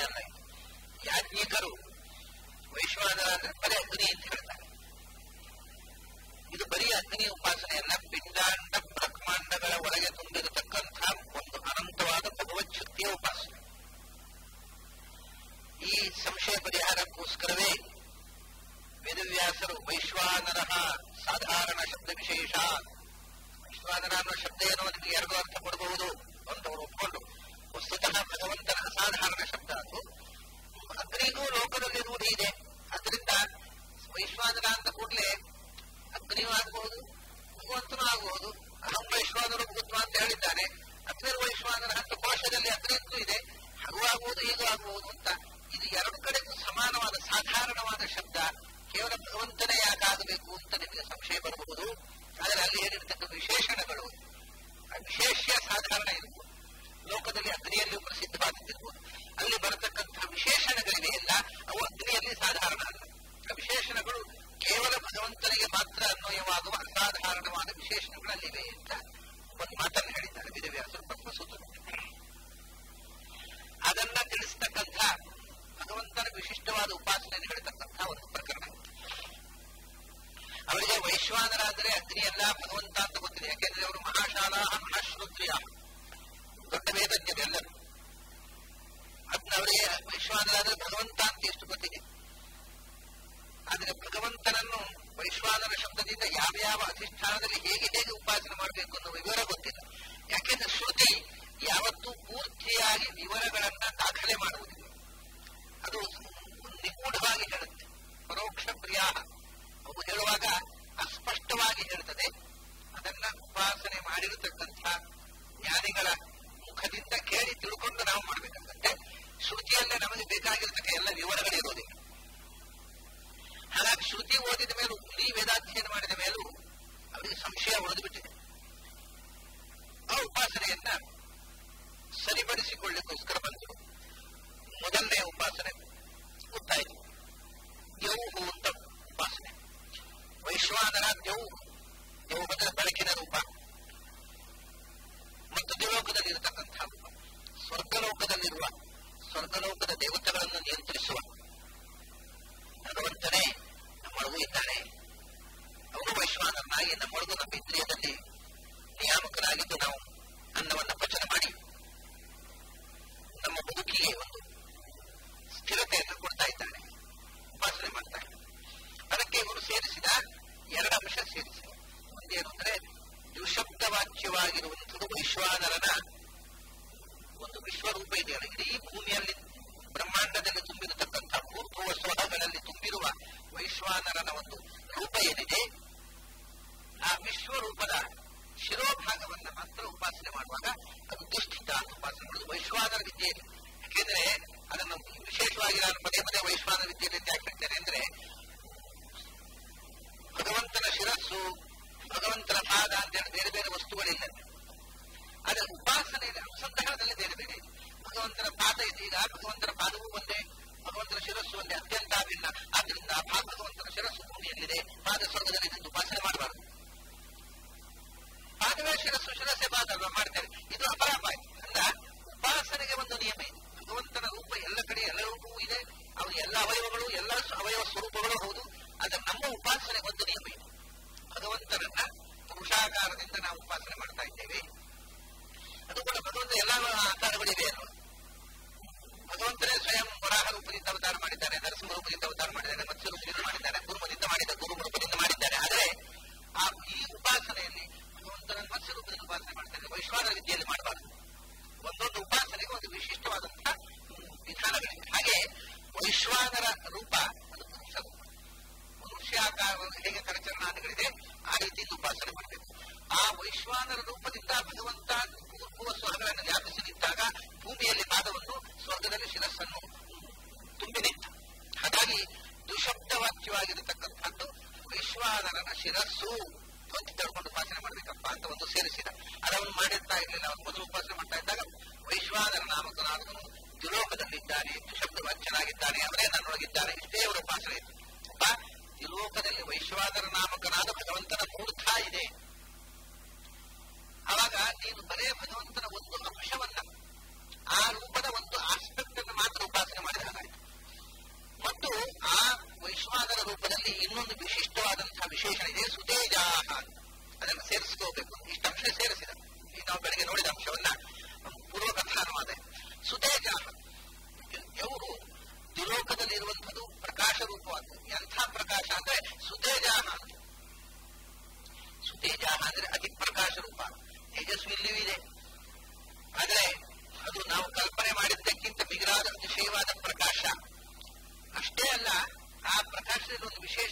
ಅಲ್ಲ ಇದು ಯಾಜ್ಞಿಕರು ವೈಶ್ವಾನರ ಅಂದ್ರೆ ಬರೀ ಅಗ್ನಿ ಅಂತ ಹೇಳ್ತಾರೆ ಇದು ಬರೀ ಅಗ್ನಿ ಉಪಾಸನೆಯಲ್ಲ ಪಿಂಡಾಂಡ ಬ್ರಹ್ಮಾಂಡಗಳ ಒಳಗೆ ತುಂಬಿರತಕ್ಕಂಥ ಒಂದು ಅನಂತವಾದ ಭಗವತ್ ಶಕ್ತಿಯ ಉಪಾಸನೆ ಈ ಸಂಶಯ ಪರಿಹಾರಕ್ಕೋಸ್ಕರವೇ ವೇದವ್ಯಾಸರು ವೈಶ್ವಾನರ ಸಾಧಾರಣ ಶಬ್ದ ವಿಶೇಷ ವೈಶ್ವಾನರ ಅನ್ನೋ ಶಬ್ದ ಏನೋ ನಿಮಗೆ ಎರಡು ಅರ್ಥ ಕೊಡಬಹುದು ಅಂತ ಅವರು ಒಪ್ಕೊಂಡು ವಸ್ತುತಃ ಭಗವಂತನ ಅಸಾಧಾರಣ ಶಬ್ದ ಅದು ಅಗ್ನಿಗೂ ಲೋಕದಲ್ಲಿ ರೂಢಿ ಇದೆ ಅದರಿಂದ ವೈಶ್ವಾನರ ಅಂತ ಕೂಡಲೇ ಅಗ್ನಿಯೂ ಆಗಬಹುದು ಭಗವಂತನೂ ಆಗಬಹುದು ಅಹಂ ವೈಶ್ವಾನರು ಭೂತ್ವ ಅಂತ ಹೇಳಿದ್ದಾನೆ ಅಗ್ನಿ ವೈಶ್ವಾನರ ಅಂತ ಕೋಶದಲ್ಲಿ ಅಗ್ನಿಗೂ ಇದೆ ಹಾಗೂ ಆಗಬಹುದು ಹೀಗೂ ಆಗಬಹುದು ಅಂತ ಇದು ಎರಡು ಕಡೆಗೂ ಸಮಾನವಾದ ಸಾಧಾರಣವಾದ ಶಬ್ದ ಕೇವಲ ಭಗವಂತನೇ ಯಾಕಾಗಬೇಕು ಅಂತ ನಿಮಗೆ ಸಂಶಯ ಬರಬಹುದು ಆದರೆ ಅಲ್ಲಿ ಏನಿರ್ತಕ್ಕ ವಿಶೇಷಣಗಳು ಆ ವಿಶೇಷ ಸಾಧಾರಣ ಇರ್ಬೋದು ಲೋಕದಲ್ಲಿ ಅಗ್ನಿಯಲ್ಲಿಯೂ ಪ್ರಸಿದ್ಧವಾಗುತ್ತಿರ್ಬೋದು ಅಲ್ಲಿ ಬರತಕ್ಕಂತಹ ವಿಶೇಷಣಗಳಿವೆ ಇಲ್ಲ ಅವು ಅಗ್ನಿಯಲ್ಲಿ ಸಾಧಾರಣ ಅಲ್ಲ ಆ ವಿಶೇಷಣಗಳು ಕೇವಲ ಭಗವಂತನಿಗೆ ಮಾತ್ರ ಅನ್ವಯವಾಗುವ ಅಸಾಧಾರಣವಾದ ವಿಶೇಷಣಗಳಲ್ಲಿವೆ ಅಂತ ಒಂದು ಮಾತನ್ನು ಹೇಳಿದ್ದಾರೆ ವೇದವ್ಯಾಸರು ಬ್ರಹ್ಮಸೂತ್ರರು ಅದನ್ನ ತಿಳಿಸ್ತಕ್ಕಂಥ ಭಗವಂತನ ವಿಶಿಷ್ಟವಾದ ಉಪಾಸನೆಯನ್ನು ಹೇಳ್ತಕ್ಕಂಥ ಒಂದು ಪ್ರಕರಣ ಅವರಿಗೆ ವೈಶ್ವಾನರಾದರೆ ಅಗ್ನಿಯಲ್ಲ ಭಗವಂತ ಅಂತ ಗೊತ್ತಿದೆ ಯಾಕೆಂದ್ರೆ ಅವರು ಮಹಾಶಾಲಾ ಮಹಾಶ್ರೋತ್ರಿಯ ದೊಡ್ಡ ವೇದಜ್ಞರೆಲ್ಲರು ಅದನ್ನ ಅವರಿಗೆ ವೈಶ್ವಾನರಾದರೆ ಭಗವಂತ ಅಂತ ಎಷ್ಟು ಗೊತ್ತಿದೆ ಆದರೆ ಭಗವಂತನನ್ನು ವೈಶ್ವಾನರ ಶಬ್ದದಿಂದ ಯಾವ ಯಾವ ಅಧಿಷ್ಠಾನದಲ್ಲಿ ಹೇಗೆ ಹೇಗೆ ಉಪಾಸನೆ ಮಾಡಬೇಕು ಅನ್ನೋ ವಿವರ ಗೊತ್ತಿಲ್ಲ ಯಾಕೆಂದ್ರೆ ಶ್ರುತಿ ಯಾವತ್ತೂ ಪೂರ್ತಿಯಾಗಿ ವಿವರಗಳನ್ನ ದಾಖಲೆ ಮಾಡುವುದಿಲ್ಲ ಅದು ನಿಗೂಢವಾಗಿ ಹೇಳುತ್ತೆ ಪರೋಕ್ಷ ಪ್ರಿಯಾ ಅವು ಹೇಳುವಾಗ ಅಸ್ಪಷ್ಟವಾಗಿ ಹೇಳ್ತದೆ ಅದನ್ನ ಉಪಾಸನೆ ಮಾಡಿರತಕ್ಕಂಥ ಜ್ಞಾನಿಗಳ ಮುಖದಿಂದ ಕೇಳಿ ತಿಳ್ಕೊಂಡು ನಾವು ಮಾಡಬೇಕಾಗತ್ತೆ ಶ್ರುತಿಯಲ್ಲೇ ನಮಗೆ ಬೇಕಾಗಿರತಕ್ಕ ಎಲ್ಲ ವಿವರಗಳಿರೋದಿಲ್ಲ ಹಾಗಾಗಿ ಶ್ರುತಿ ಓದಿದ ಮೇಲೂ ಇಡೀ ವೇದಾಧ್ಯಯನ ಮಾಡಿದ ಮೇಲೂ ಅವರಿಗೆ ಸಂಶಯ ಉಳಿದು ಬಿಟ್ಟಿದೆ ಆ ಉಪಾಸನೆಯನ್ನ ಸರಿಪಡಿಸಿಕೊಳ್ಳಿಕ್ಕೋಸ್ಕರ ಬಂದರು ಮೊದಲನೇ ಉಪಾಸನೆ ಗೊತ್ತಾಯಿತು ಯೌಹು ಅಂತ ಉಪಾಸನೆ ವೈಶ್ವಾನರ ಯೌಹು ಯೌಹು ಅಂದ್ರೆ ಬೆಳಕಿನ ರೂಪ ಮತ್ತು ದಿಲೋಕದಲ್ಲಿ ಇರತಕ್ಕಂತಹ ರೂಪ ಸ್ವರ್ಗಲೋಕದಲ್ಲಿರುವ ಸ್ವರ್ಗಲೋಕದ ದೇವತೆಗಳನ್ನು ನಿಯಂತ್ರಿಸುವ ಭಗವಂತನೇ ನಮ್ಮೊಳಗೂ ಇದ್ದಾನೆ ಅವರು ವೈಶ್ವಾನರನಾಗಿ ನಮ್ಮೊಳಗೂ ನಮ್ಮ ಇಂದ್ರಿಯದಲ್ಲಿ ನಿಯಾಮಕರಾಗಿದ್ದು ನಾವು ಅನ್ನವನ್ನು ಪಚನ ಮಾಡಿ ನಮ್ಮ ಬದುಕಿಗೆ ಒಂದು ಸ್ಥಿರತೆಯನ್ನು ಕೊಡ್ತಾ ಇದ್ದಾನೆ ಉಪಾಸನೆ ಮಾಡ್ತಾ ಇದ್ದಾನೆ ಅದಕ್ಕೆ ಇವರು ಸೇರಿಸಿದ ಎರಡು ಅಂಶ ಸೇರಿಸಿದ ಒಂದೇನು ಅಂದ್ರೆ ದ್ವಿಶಬ್ದವಾಕ್ಯವಾಗಿರುವಂಥದ್ದು ವೈಶ್ವಾನರನ ಒಂದು ವಿಶ್ವರೂಪ ಇದೆಯಲ್ಲ ಇಡೀ ಭೂಮಿಯಲ್ಲಿ ಬ್ರಹ್ಮಾಂಡದಲ್ಲಿ ತುಂಬಿರತಕ್ಕಂಥ ಭೂರ್ಭುವ ಸ್ವರಗಳಲ್ಲಿ ತುಂಬಿರುವ ವೈಶ್ವಾನರನ ಒಂದು ರೂಪ ಏನಿದೆ ಆ ವಿಶ್ವರೂಪದ ಶಿರೋಭಾಗವನ್ನ ಮಾತ್ರ ಉಪಾಸನೆ ಮಾಡುವಾಗ ಅದು ದುಷ್ಟಿತ ಅಂತ ಉಪಾಸನೆ ಮಾಡುವುದು ವೈಶ್ವಾನರ ವಿದ್ಯೆ ಇದೆ ಯಾಕೆಂದ್ರೆ ಅದನ್ನು ವಿಶೇಷವಾಗಿ ನಾನು ಪದೇ ಪದೇ ವೈಶ್ವಾನರ ವಿದ್ಯೆಯಲ್ಲಿ ಅಂತ ಯಾಕೆ ಹೇಳ್ತೇನೆ ಅಂದ್ರೆ ಭಗವಂತನ ಶಿರಸ್ಸು ಭಗವಂತನ ಪಾದ ಅಂತ ಹೇಳಿ ಬೇರೆ ಬೇರೆ ವಸ್ತುಗಳಿಲ್ಲ ಅದರ ಉಪಾಸನೆಯಲ್ಲಿ ಅನುಸಂಧಾನದಲ್ಲಿ ಬೇರೆ ಬೇರೆ ಇದೆ ಭಗವಂತನ ಪಾದ ಇದೀಗ ಭಗವಂತನ ಪಾದವೂ ಒಂದೇ ಭಗವಂತನ ಶಿರಸ್ಸು ಒಂದೇ ಅತ್ಯಂತ ಭಿನ್ನ ಆದ್ರಿಂದ ಭಗವಂತನ ಶಿರಸ್ಸು ಭೂಮಿಯಲ್ಲಿದೆ ಪಾದ ಸ್ವರ್ಗದಲ್ಲಿ ಉಪಾಸನೆ ಮಾಡಬಾರದು ಪಾದವೇ ಶಿರಸ್ಸು ಶಿರಸ್ಸೆ ಪಾದ ಅಲ್ವಾ ಮಾಡ್ತಾರೆ ಇದು ಅಪರಾಪ ಅಂದ ಉಪಾಸನೆಗೆ ಒಂದು ನಿಯಮ ಇದೆ ಭಗವಂತನ ರೂಪ ಎಲ್ಲ ಕಡೆ ಎಲ್ಲ ರೂಪವೂ ಇದೆ ಅವು ಎಲ್ಲ ಅವಯವಗಳು ಎಲ್ಲ ಅವಯವ ಸ್ವರೂಪಗಳು ಹೌದು ಆದರೆ ನಮ್ಮ ಉಪಾಸನೆ ಒಂದು ನಿಯಮ ಇದೆ ಭಗವಂತನನ್ನ ಪುರುಷಾಕಾರದಿಂದ ನಾವು ಉಪಾಸನೆ ಮಾಡ್ತಾ ಇದ್ದೇವೆ ಅದು ಕೂಡ ಭಗವಂತ ಎಲ್ಲ ಆಕಾರಗಳಿವೆ ಅಲ್ವಾ ಭಗವಂತನೇ ಸ್ವಯಂ ವರಾಹ ರೂಪದಿಂದ ಅವತಾರ ಮಾಡಿದ್ದಾನೆ ನರಸಿಂಹ ರೂಪದಿಂದ ಅವತಾರ ಮಾಡಿದ್ದಾನೆ ಮತ್ಸ್ಯ ರೂಪದಿಂದ ಮಾಡಿದ್ದಾನೆ ಗುರುಮದಿಂದ ಮಾಡಿದ ಗುರು ರೂಪದಿಂದ ಮಾಡಿದ್ದಾನೆ ಆದರೆ ಆ ಈ ಉಪಾಸನೆಯಲ್ಲಿ ಭಗವಂತನ ಮತ್ಸ್ಯ ರೂಪದಿಂದ ಉಪಾಸನೆ ಮಾಡ್ತಾನೆ ವೈಶ್ವಾನ ವಿದ್ಯೆಯಲ್ಲಿ ಮಾಡಬಾರದು ಒಂದೊಂದು ಉಪಾಸನೆಗೆ ಒಂದು ವಿಶಿಷ್ಟವಾದಂತಹ ವಿಧಾನಗಳಿವೆ ಹಾಗೆ ವೈಶ್ವಾನರ ರೂಪ ಅದು ಪುರುಷ ರೂಪ ಮನುಷ್ಯಾಕಾರ ಹೇಗೆ ಕರಚರಣಾದಿಗಳಿದೆ ಆ ರೀತಿಯಿಂದ ಉಪಾಸನೆ ಮಾಡಬೇಕು ಆ ವೈಶ್ವಾನರ ರೂಪದಿಂದ ಭಗವಂತ ಪೂರ್ವ ಸ್ವರಗಳನ್ನು ವ್ಯಾಪಿಸಿ ನಿಂತಾಗ ಭೂಮಿಯಲ್ಲಿ ಪಾದವನ್ನು ಸ್ವರ್ಗದಲ್ಲಿ ಶಿರಸ್ಸನ್ನು ತುಂಬಿ ನಿಂತ ಹಾಗಾಗಿ ದುಶಬ್ದವಾಕ್ಯವಾಗಿರತಕ್ಕಂಥದ್ದು ವೈಶ್ವಾನರನ ಶಿರಸ್ಸು ಅಂತ ತಿಳ್ಕೊಂಡು ಉಪಾಸನೆ ಮಾಡ್ಬೇಕಪ್ಪ ಅಂತ ಒಂದು ಸೇರಿಸಿದ ಅದನ್ನು ಮಾಡಿರ್ತಾ ಇರಲಿಲ್ಲ ಅವನು ಮೊದಲು ಉಪಾಸನೆ ಮಾಡ್ತಾ ಇದ್ದಾಗ ವೈಶ್ವಾನರ ನಾಮಕನಾದವನು ದ್ವಿಲೋಕದಲ್ಲಿದ್ದಾನೆ ದ್ವಿಶಬ್ದವಾಚ್ಯನಾಗಿದ್ದಾನೆ ಅವರೇ ನನ್ನೊಳಗಿದ್ದಾನೆ ಇಷ್ಟೇ ಅವರ ಉಪಾಸನೆ ಇತ್ತು ಅಪ್ಪ ತ್ರಿಲೋಕದಲ್ಲಿ ವೈಶ್ವಾನರ ನಾಮಕನಾದ ಭಗವಂತನ ಮೂರ್ಖ ಇದೆ ಅವಾಗ ನೀನು ಬರೇ ಭಗವಂತನ ಒಂದು ಅಂಶವನ್ನ ಆ ರೂಪದ ಒಂದು ಆಸ್ಪೆಕ್ಟ್ ಅನ್ನು ಮಾತ್ರ ಉಪಾಸನೆ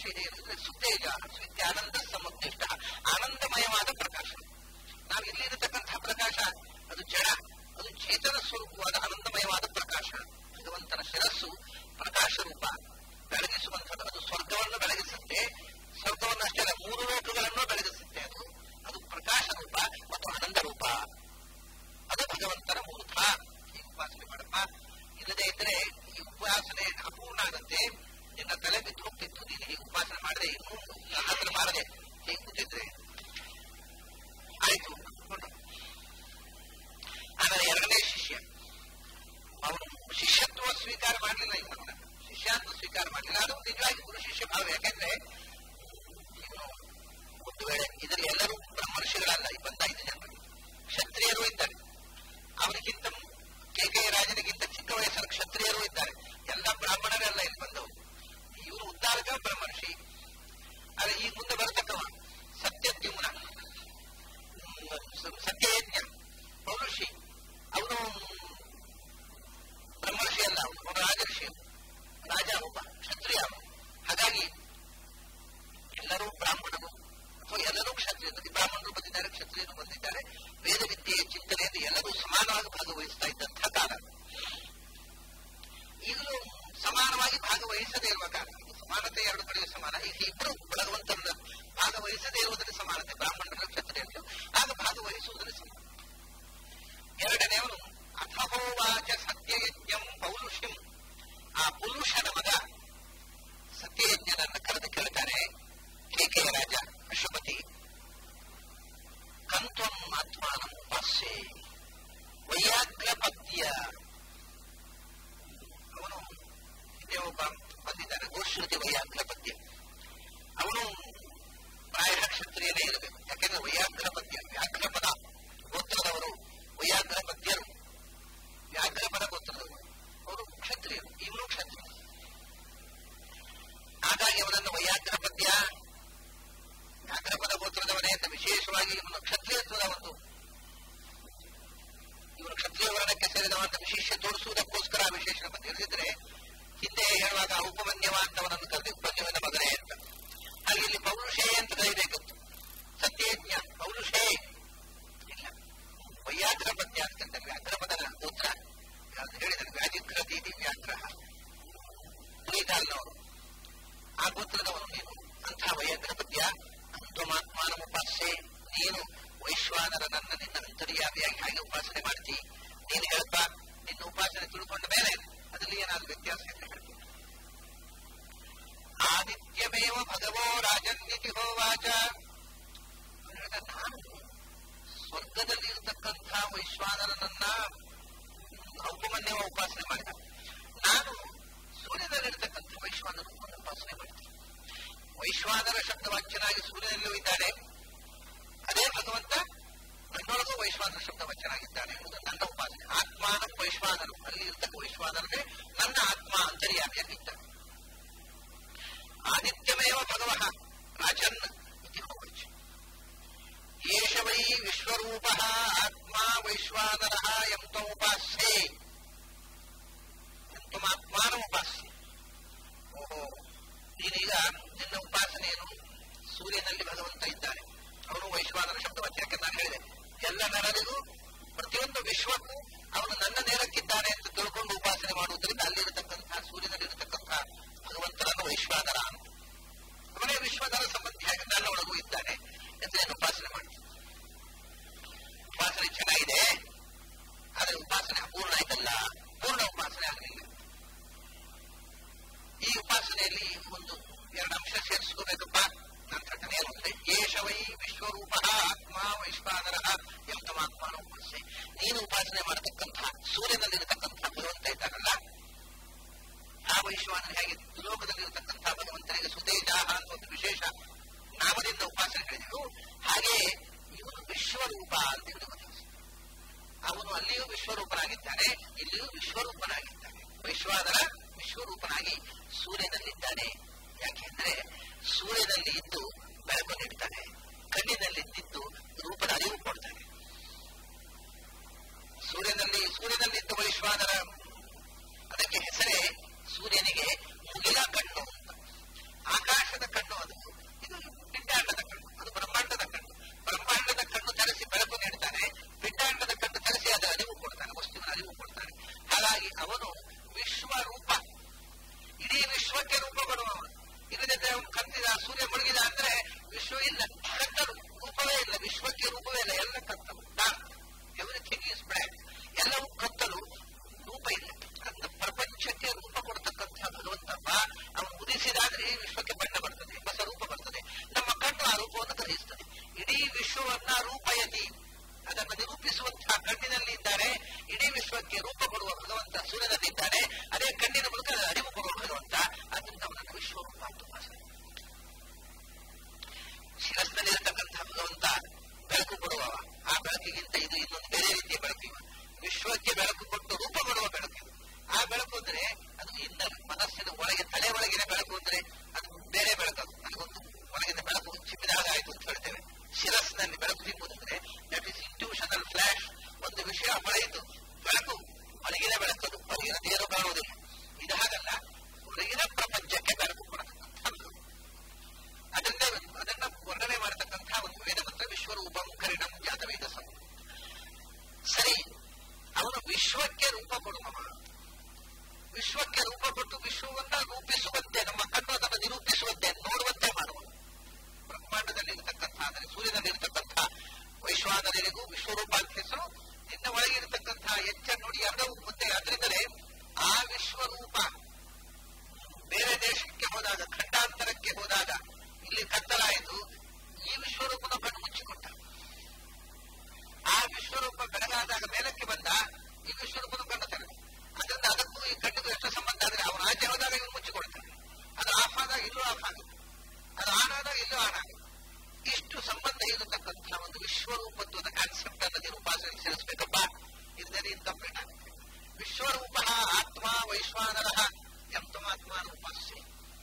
ವಿಶೇಷ ಇದೆ ಅಂದ್ರೆ ಸುತ್ತೇಜ ಆನಂದ ಸಮುದ್ದೇಷ್ಟ ಆನಂದಮಯವಾದ ಪ್ರಕಾಶ ನಾವು ಇಲ್ಲಿರತಕ್ಕಂತಹ ಪ್ರಕಾಶ ಅದು ಜಡ ಅದು ಚೇತನ ಸ್ವರೂಪವಾದ ಆನಂದಮಯವಾದ ಪ್ರಕಾಶ ಭಗವಂತನ ಶಿರಸ್ಸು ಪ್ರಕಾಶ ರೂಪ ಬೆಳಗಿಸುವಂಥದ್ದು ಅದು ಸ್ವರ್ಗವನ್ನು ಬೆಳಗಿಸುತ್ತೆ ಸ್ವರ್ಗವನ್ನು ಅಷ್ಟೇ ಅಲ್ಲ ಮೂರು ಲೋಕಗಳನ್ನು ಬೆಳಗಿಸುತ್ತೆ ಅದು ಅದು ಪ್ರಕಾಶ ರೂಪ ಮತ್ತು ಆನಂದ ರೂಪ ಅದು ಭಗವಂತನ ಮೂರ್ಧ ಈ ಉಪಾಸನೆ ಮಾಡಪ್ಪ ಇಲ್ಲದೆ ಇದ್ರೆ ಈ ಉಪಾಸನೆ ಅಪೂರ್ಣ ಆಗುತ್ತೆ ನಿನ್ನ ತಲೆ ಬಿದ್ದು ಹೋಗ್ತಿತ್ತು ನೀನು ಹೀಗೆ ಉಪಾಸನೆ ಮಾಡದೆ ಇನ್ನೂ ನನ್ನ ಹತ್ರ ಮಾಡದೆ ಹೀಗೆ ಕೂತಿದ್ರೆ ಆಯ್ತು ಅಂದ್ಕೊಂಡು. ಆಮೇಲೆ ಎರಡನೇ ಶಿಷ್ಯ ಅವನು ಶಿಷ್ಯತ್ವ ಸ್ವೀಕಾರ ಮಾಡಲಿಲ್ಲ ಇವನ್ನ ಶಿಷ್ಯ ಅಂತ ಸ್ವೀಕಾರ ಮಾಡಲಿಲ್ಲ ಅದು ನಿಜವಾಗಿ ಗುರು ಶಿಷ್ಯ ಭಾವ ಯಾಕೆಂದ್ರೆ ಇವನು ಒಂದು ವೇಳೆ ಇದರಲ್ಲಿ ಎಲ್ಲರೂ ಬ್ರಹ್ಮರ್ಷಿಗಳಲ್ಲ ಈ ಬಂದ ಐದು ಜನ ಕ್ಷತ್ರಿಯರು ಇದ್ದಾರೆ ಅವರಿಗಿಂತ ಕೇಕೆಯ ರಾಜನಿಗಿಂತ ಚಿಕ್ಕ ವಯಸ್ಸಿನ ಕ್ಷತ್ರಿಯರು ಇದ್ದಾರೆ ಎಲ್ಲ ಬ್ರಾಹ್ಮಣರೆಲ್ಲ ಇಲ್ಲಿ ಬಂದವರು ಇವನು ಉದ್ದಾರಕ ಬ್ರಹ್ಮರ್ಷಿ ಆದ್ರೆ ಈ ಮುಂದೆ ಬರತಕ್ಕವ ಸತ್ಯದ್ಯುಮ್ನ ಹ್ಮ್, ಸತ್ಯಯಜ್ಞ ಪೌರುಷಿ ಅವನು ಬ್ರಹ್ಮರ್ಷಿ ಅಲ್ಲ ಅವನು ಅವನು ರಾಜರ್ಷಿ ಅವನು. ರಾಜ ಒಬ್ಬ ಕ್ಷತ್ರಿಯ ಅವನು ಹಾಗಾಗಿ ಎಲ್ಲರೂ ಬ್ರಾಹ್ಮಣರು ಅಥವಾ ಎಲ್ಲರೂ ಕ್ಷತ್ರಿಯರು ಬ್ರಾಹ್ಮಣರು ಬಂದಿದ್ದಾರೆ ಕ್ಷತ್ರಿಯರು ಬಂದಿದ್ದಾರೆ ವೇದ ವಿದ್ಯೆಯ ಚಿಂತನೆಯಿಂದ ಎಲ್ಲರೂ ಸಮಾನವಾಗಿ ಭಾಗವಹಿಸ್ತಾ ಇದ್ದಂತಹ ಕಾಲ ಈಗಲೂ ಸಮಾನವಾಗಿ ಭಾಗವಹಿಸದೇ ಇರುವ ಕಾಲ ಇದು ಸಮಾನತೆ ಎರಡು ಕಡೆಯೂ ಸಮಾನ ಈಗ ಇಬ್ಬರು ಭಗವಂತನ ಭಾಗವಹಿಸದೇ ಇರುವುದರಲ್ಲಿ ಸಮಾನತೆ ಬ್ರಾಹ್ಮಣರು ಕ್ಷತ್ರಿಯರು ಆಗ ಭಾಗವಹಿಸುವುದರಲ್ಲಿ ಸಮಾನ ಎರಡನೆಯವನು ಅಥಹೋವಾಚ ಸತ್ಯಯಜ್ಞಂ ಪೌರುಷಂ ಆ ಪುರುಷನ ಮಗ ಸತ್ಯಯಜ್ಞನನ್ನು ಕರೆದು ಕೇಳ್ತಾನೆ ಕೇಕೆಯ ರಾಜ ಅಶ್ವಪತಿ ಕಂತ್ವಂ ಆತ್ಮಾನಂ ಉಪಾಸ್ಯೆ ವೈಯಾಗ್ರಪತ್ಯ ಅವನು ಹಿಂದೆ ಒಬ್ಬ ಬಂದಿದ್ದಾನೆ ಗೋಶ್ರುತಿ ವೈಯಾಗ್ರಪತ್ಯ ಅವನು ಪ್ರಾಯ ಕ್ಷತ್ರಿಯನೇ ಇರಬೇಕು ಯಾಕೆಂದ್ರೆ ವೈಯಾಗ್ರಪತ್ಯ ವ್ಯಾಘ್ರಪದ ಗೋತ್ರದವರು ವೈಯಾಗ್ರಪತ್ಯರು ವ್ಯಾಘ್ರಪದ ಗೋತ್ರದವರು ಅವರು ಕ್ಷತ್ರಿಯರು ಇವನು ಕ್ಷತ್ರಿಯ ಹಾಗಾಗಿ ಅವನನ್ನು ವೈಯಾಗ್ರಪದ್ಯ ವ್ಯಾಘ್ರಪದ ಗೋತ್ರದವನೇ ಅಂತ ವಿಶೇಷವಾಗಿ ಇವನು ಕ್ಷತ್ರಿಯತ್ವದ ಒಂದು ಇವನು ಕ್ಷತ್ರಿಯ ವರ್ಣಕ್ಕೆ ಸೇರಿದವ ಅಂತ ವಿಶೇಷ ತೋರಿಸುವುದಕ್ಕೋಸ್ಕರ ಆ ವಿಶೇಷಣ ಬಂದಿರದಿದ್ರೆ ಹಿಂದೆ ಹೇಳುವಾಗ ಉಪಮನ್ಯವ ಅಂತವನನ್ನು ಕರೆದು ಉಪನ್ಯವನ ಮಗನೇ ಅಂತ ಹಾಗೆ ಇಲ್ಲಿ ಪೌರುಷೇ ಅಂತ ಕರೀಬೇಕಿತ್ತು ಸತ್ಯಜ್ಞ ಪೌರುಷೇ ಇಲ್ಲ ವೈಯಾಗ್ರಪದ್ಯ ಅಂತಂದ್ರೆ ವ್ಯಾಘ್ರಪದನ ಗೋತ್ರ ಅದು ಹೇಳಿದರೆ ವ್ಯಾಜಿಘ್ರತಿ ವ್ಯಾಘ್ರಹ ತುಳಿಗಾಲ್ನವರು ಆ ಗೋತ್ರದವನು ನೀನು ಅಂಥ ವೈಯಾಗ್ರಪದ್ಯ ಅಂತಮಾತ್ಮಾನಮುಪಾಸ್ಯೆ ನೀನು ವೈಶ್ವಾನರ ನನ್ನ ನಿನ್ನ ಅಂತರ್ಯಾಮಿಯಾಗಿ ಹಾಗೆ ಉಪಾಸನೆ ಮಾಡ್ತಿ ನೀನು ಹೇಳಪ್ಪ ನಿನ್ನ ಉಪಾಸನೆ ತಿಳ್ಕೊಂಡ ಮೇಲೆ ಅದರಲ್ಲಿ ಏನಾದ್ರು ವ್ಯತ್ಯಾಸ ಅಂತ ಹೇಳ್ತೀನಿ ಆದಿತ್ಯಮೇವ ಭಗವೋ ರಾಜನ್ನಿತಿ ಹೋವಾಚ ಅವ್ನು ಹೇಳ್ದ, ನಾನು ಸ್ವರ್ಗದಲ್ಲಿ ಇರತಕ್ಕಂಥ ವೈಶ್ವಾನರನನ್ನ ಔಪಮನ್ಯವ ಉಪಾಸನೆ ಮಾಡಿದ ನಾನು ಸೂರ್ಯದಲ್ಲಿರ್ತಕ್ಕಂಥ ವೈಶ್ವಾನರ ಉಪಾಸನೆ ಮಾಡ್ತೀನಿ ವೈಶ್ವಾನರ ಶಬ್ದವಾಚ್ಯನಾಗಿ ಸೂರ್ಯನಲ್ಲೂ ಇದ್ದಾನೆ ಅದೇ ಭಗವಂತ ನನ್ನೊಳಗೂ ವೈಶ್ವಾನರ ಶಬ್ದವಚನಾಗಿದ್ದಾನೆ ಎಂಬುದು ನನ್ನ ಉಪಾಸನೆ ಆತ್ಮಾನ ವೈಶ್ವಾನರು ಅಲ್ಲಿ ಇರ್ತಕ್ಕ ವೈಶ್ವಾನರೇ ನನ್ನ ಆತ್ಮ ಅಂತರ್ಯಾಮಿಯಾಗಿದ್ದಾನೆ ಆದಿತ್ಯಮೇವ ಭಗವಃ ರಾಜನ್ ಇತಿ ಹೋವಚ ಏಷ ವೈ ವಿಶ್ವರೂಪ ಆತ್ಮ ವೈಶ್ವಾನರ ಎಂ ತ್ವಮುಪಾಸ್ಯೆ ಎಂ ತ್ವಮಾತ್ಮಾನಮುಪಾಸ್ಯೆ ಓಹೋ ನೀನೀಗ ನಿನ್ನ ಉಪಾಸನೆಯನ್ನು ಸೂರ್ಯನಲ್ಲಿ ಭಗವಂತ ಇದ್ದಾನೆ ಅವನು ವೈಶ್ವಾನರ ಶಬ್ದವಚನಕ್ಕೆ ನಾನು ಹೇಳಿದೆ ಎಲ್ಲ ನರರಿಗೂ ಪ್ರತಿಯೊಂದು ವಿಶ್ವಕ್ಕೂ ಅವನು ನನ್ನ ನೇರಕ್ಕಿದ್ದಾನೆ ಅಂತ ತಿಳ್ಕೊಂಡು ಉಪಾಸನೆ ಮಾಡುವುದರಿಂದ ಅಲ್ಲಿರತಕ್ಕಂತಹ ಸೂರ್ಯನಲ್ಲಿರತಕ್ಕಂತಹ ಭಗವಂತನನ್ನು ವೈಶ್ವಾನರ ಅಂತ ಅವನೇ ವಿಶ್ವನರ ಸಂಬಂಧಿಯಾಗಿ ನನ್ನೊಳಗೂ ಇದ್ದಾನೆ ಎಂದು ನಾನು ಉಪಾಸನೆ ಮಾಡ್ತೀನಿ ಉಪಾಸನೆ ಚೆನ್ನಾಗಿದೆ ಆದರೆ ಉಪಾಸನೆ ಅಪೂರ್ಣ ಆಯ್ತಲ್ಲ ಪೂರ್ಣ ಉಪಾಸನೆ ಆಗಲಿಲ್ಲ ಈ ಉಪಾಸನೆಯಲ್ಲಿ ಒಂದು ಎರಡು ಅಂಶ ಸೇರಿಸ್ಕೋಬೇಕಪ್ಪ ನನ್ನ ಘಟನೆ ಏನು ಅಂದ್ರೆ ಏಷ ವೈ ವಿಶ್ವರೂಪ ಆತ್ಮ ವೈಶ್ವಾನರ ಎಂತಮಾತ್ಮನ ಉಪಾಸನೆ ನೀನು ಉಪಾಸನೆ ಮಾಡತಕ್ಕಂತಹ ಸೂರ್ಯನಲ್ಲಿರತಕ್ಕಂತಹ ಭಗವಂತ ಇದ್ದಾನಲ್ಲ ಆ ವೈಶ್ವಾನರ ಹೇಗೆ ಲೋಕದಲ್ಲಿರತಕ್ಕಂತಹ ಭಗವಂತನಿಗೆ ಸುತೇಜಾಹ ಅಂತ ಒಂದು ವಿಶೇಷ ನಾಮದಿಂದ ಉಪಾಸನೆ ಹೇಳಿದೆವು ಹಾಗೆ ಇವನು ವಿಶ್ವರೂಪ ಅಂತ ಹೇಳಿ ಗೊತ್ತಿದೆ ಅವನು ಅಲ್ಲಿಯೂ ವಿಶ್ವರೂಪನಾಗಿದ್ದಾನೆ ಇಲ್ಲಿಯೂ ವಿಶ್ವರೂಪನಾಗಿದ್ದಾನೆ ವೈಶ್ವಾನರ ವಿಶ್ವರೂಪನಾಗಿ ಸೂರ್ಯನಲ್ಲಿದ್ದಾನೆ ಯಾಕೆಂದ್ರೆ ಸೂರ್ಯನಲ್ಲಿ ಇದ್ದು ಬೆಳಕು ನೀಡ್ತಾನೆ ಕಣ್ಣಿನಲ್ಲಿದ್ದು ರೂಪದ ಅರಿವು ಕೊಡ್ತಾನೆ ಸೂರ್ಯನಲ್ಲಿ ಸೂರ್ಯನಲ್ಲಿದ್ದ ವೈಶ್ವಾನರ ಅದಕ್ಕೆ ಹೆಸರೇ ಸೂರ್ಯನಿಗೆ ಮುಗಿಲ ಕಣ್ಣು ಅಂತ ಆಕಾಶದ ಕಣ್ಣು ಅವನು ವಿಶ್ವರೂಪ ಇಡೀ ವಿಶ್ವಕ್ಕೆ ರೂಪ ಕೊಡುವವ ಇಲ್ಲದಿದ್ದರೆ ಅವನು ಕತ್ತಿದ ಸೂರ್ಯ ಮುಳುಗಿದ ಅಂದ್ರೆ ವಿಶ್ವ ಇಲ್ಲ ಕತ್ತಲು ರೂಪವೇ ಇಲ್ಲ ವಿಶ್ವಕ್ಕೆ ರೂಪವೇ ಇಲ್ಲ ಎಲ್ಲ ಕತ್ತಲು ಡಾರ್ಕ್ ಎವ್ರಿಥಿಂಗ್ ಈಸ್ ಬ್ಲ್ಯಾಕ್ ಎಲ್ಲವೂ ಕತ್ತಲು ರೂಪ ಇಲ್ಲ ಅಂತ ಪ್ರಪಂಚಕ್ಕೆ ರೂಪ ಕೊಡ್ತಕ್ಕಂಥ ಭಗವಂತಪ್ಪ ಅವನು ಉದಿಸಿದಾದ್ರೆ ಈ ವಿಶ್ವಕ್ಕೆ ಬಣ್ಣ ಬರ್ತದೆ ಹೊಸ ರೂಪ ಬರ್ತದೆ ನಮ್ಮ ಕಣ್ಣು ಆ ರೂಪವನ್ನು ಗ್ರಹಿಸ್ತದೆ ಇಡೀ ವಿಶ್ವವನ್ನ ರೂಪಯತಿ ಅದನ್ನು ನಿರೂಪಿಸುವಂತಹ ಕಣ್ಣಿನಲ್ಲಿ ಇದ್ದಾರೆ ಇಡೀ ವಿಶ್ವಕ್ಕೆ ರೂಪ ಕೊಡುವ ಭಗವಂತ ಸೂರ್ಯನಲ್ಲಿದ್ದಾನೆ ಅದೇ ಕಣ್ಣಿನ ಮೂಲಕ ಅರಿವು ಕೊಡುವ ಭಗವಂತ ಅದರಿಂದ ಅವನನ್ನು ವಿಶ್ವರೂಪ ಅಂತ ಉಪಾಸನೆ ಶಿರಸ್ನಲ್ಲಿರತಕ್ಕಂಥ ಭಗವಂತ ಬೆಳಕು ಕೊಡುವವ ಆ ಬೆಳಕಿಗಿಂತ ಇದು ಇನ್ನೊಂದು ಬೇರೆ ರೀತಿಯ ಬೆಳಕು ಇವ ವಿಶ್ವಕ್ಕೆ ಬೆಳಕು ಕೊಟ್ಟು ರೂಪ ಕೊಡುವ ಬೆಳಕು ಇದು ಆ ಬೆಳಕು ಅಂದ್ರೆ ಅದು ಇನ್ನರ್ ಮನಸ್ಸಿನ ಒಳಗೆ ತಲೆ ಒಳಗಿನ ಬೆಳಕು ಅಂದ್ರೆ ಅದು ಬೇರೆ ಬೆಳಕು ಅದು ಅದಕ್ಕೊಂದು ಒಳಗಿನ ಬೆಳಕು ಚಿಮ್ಮಿದಾಗ ಆಯ್ತು ಅಂತ ಹೇಳ್ತೇವೆ ಶಿರಸ್ನಲ್ಲಿ ಬೆಳಕು ಸಿಗುವುದಂದ್ರೆ ದಟ್ ಇಸ್ ಇಂಟ್ಯೂಷನಲ್ ಫ್ಲಾಶ್ ಒಂದು ವಿಷಯ ಹೊಳೆಯಿತು ಬೆಳಕು ಹೊರಗಿನ ಬೆಳಕದು ಹೊರಗಿನ ದೇವರು ಕಾಣುವುದಿಲ್ಲ ಇದು ಹಾಗಲ್ಲ ಹೊರಗಿನ ಪ್ರಪಂಚಕ್ಕೆ ಬೆಳಕು ಕೊಡತಕ್ಕಂಥದ್ದು ಅದರಿಂದ ಅದನ್ನ ವರ್ಣನೆ ಮಾಡತಕ್ಕಂತಹ ಒಂದು ವೇದ ಮಂತ್ರ ವಿಶ್ವರೂಪಂ ಕರಿಣಂ ಜಾತವೇದ ಸರಿ ಅವನು ವಿಶ್ವಕ್ಕೆ ರೂಪ ಕೊಡುವವ ವಿಶ್ವಕ್ಕೆ ರೂಪ ಕೊಟ್ಟು ವಿಶ್ವವನ್ನ ರೂಪಿಸುವಂತೆ ನಮ್ಮ ಕಣ್ಣು ಅದನ್ನು ನಿರೂಪಿಸುವಂತೆ ನೋಡುವಂತೆ ಮಾಡುವ ಬ್ರಹ್ಮಾಂಡದಲ್ಲಿ ಇರತಕ್ಕಂಥ ಅಂದರೆ ಸೂರ್ಯನಲ್ಲಿ ಇರತಕ್ಕಂಥ ವೈಶ್ವಾನರಿಗೂ ವಿಶ್ವರೂಪ ಅಂತ ಹೆಸರು ನಿನ್ನ ಒಳಗೆ ಇರತಕ್ಕಂತಹ ಎಚ್ಚ ನೋಡಿ ಎರಡೂ ಮುಂದೆ ಅದರಿಂದಲೇ ಆ ವಿಶ್ವರೂಪ ಬೇರೆ ದೇಶಕ್ಕೆ ಹೋದಾಗ ಖಂಡಾಂತರಕ್ಕೆ ಹೋದಾಗ ಇಲ್ಲಿ ಕತ್ತಲಾಯಿತು ಈ ವಿಶ್ವರೂಪನ ಕಣ್ಣು ಮುಚ್ಚಿಕೊಟ್ಟ ಆ ವಿಶ್ವರೂಪ ಬೆಳಗಾದಾಗ ಮೇಲಕ್ಕೆ ಬಂದ ಈ ವಿಶ್ವರೂಪನ ಕಣ್ಣು ತೆರೆದ ಅದರಿಂದ ಅದಕ್ಕೂ ಈ ಕಣ್ಣಿಗೂ ಎಷ್ಟು ಸಂಬಂಧ ಅಂದ್ರೆ ಅವನು ಆಚೆ ಹೋದಾಗ ಇವನು ಮುಚ್ಚಿಕೊಳ್ತಾನೆ ಅದು ಆಫ್ ಆದಾಗ ಇಲ್ಲೂ ಆಫ್ ಆಗುತ್ತೆ ಅದು ಆನ್ ಆದಾಗ ಇಲ್ಲೂ ಆನ್ ಆಗುತ್ತೆ ಇಷ್ಟು ಸಂಬಂಧ ಇರತಕ್ಕಂತಹ ಒಂದು ವಿಶ್ವರೂಪತ್ವದ ಕಾನ್ಸೆಪ್ಟ್ ಅನ್ನು ನೀನು ಉಪಾಸನೆ ಸೇರಿಸಬೇಕಪ್ಪ ಇಲ್ಲದೆ ಇನ್ಕಂಪ್ಲೀಟ್ ಆಗುತ್ತೆ ವಿಶ್ವರೂಪ ಆತ್ಮ ವೈಶ್ವಾನರ ಎಂತಮಾತ್ಮಾನ ಉಪಾಸ್ಯ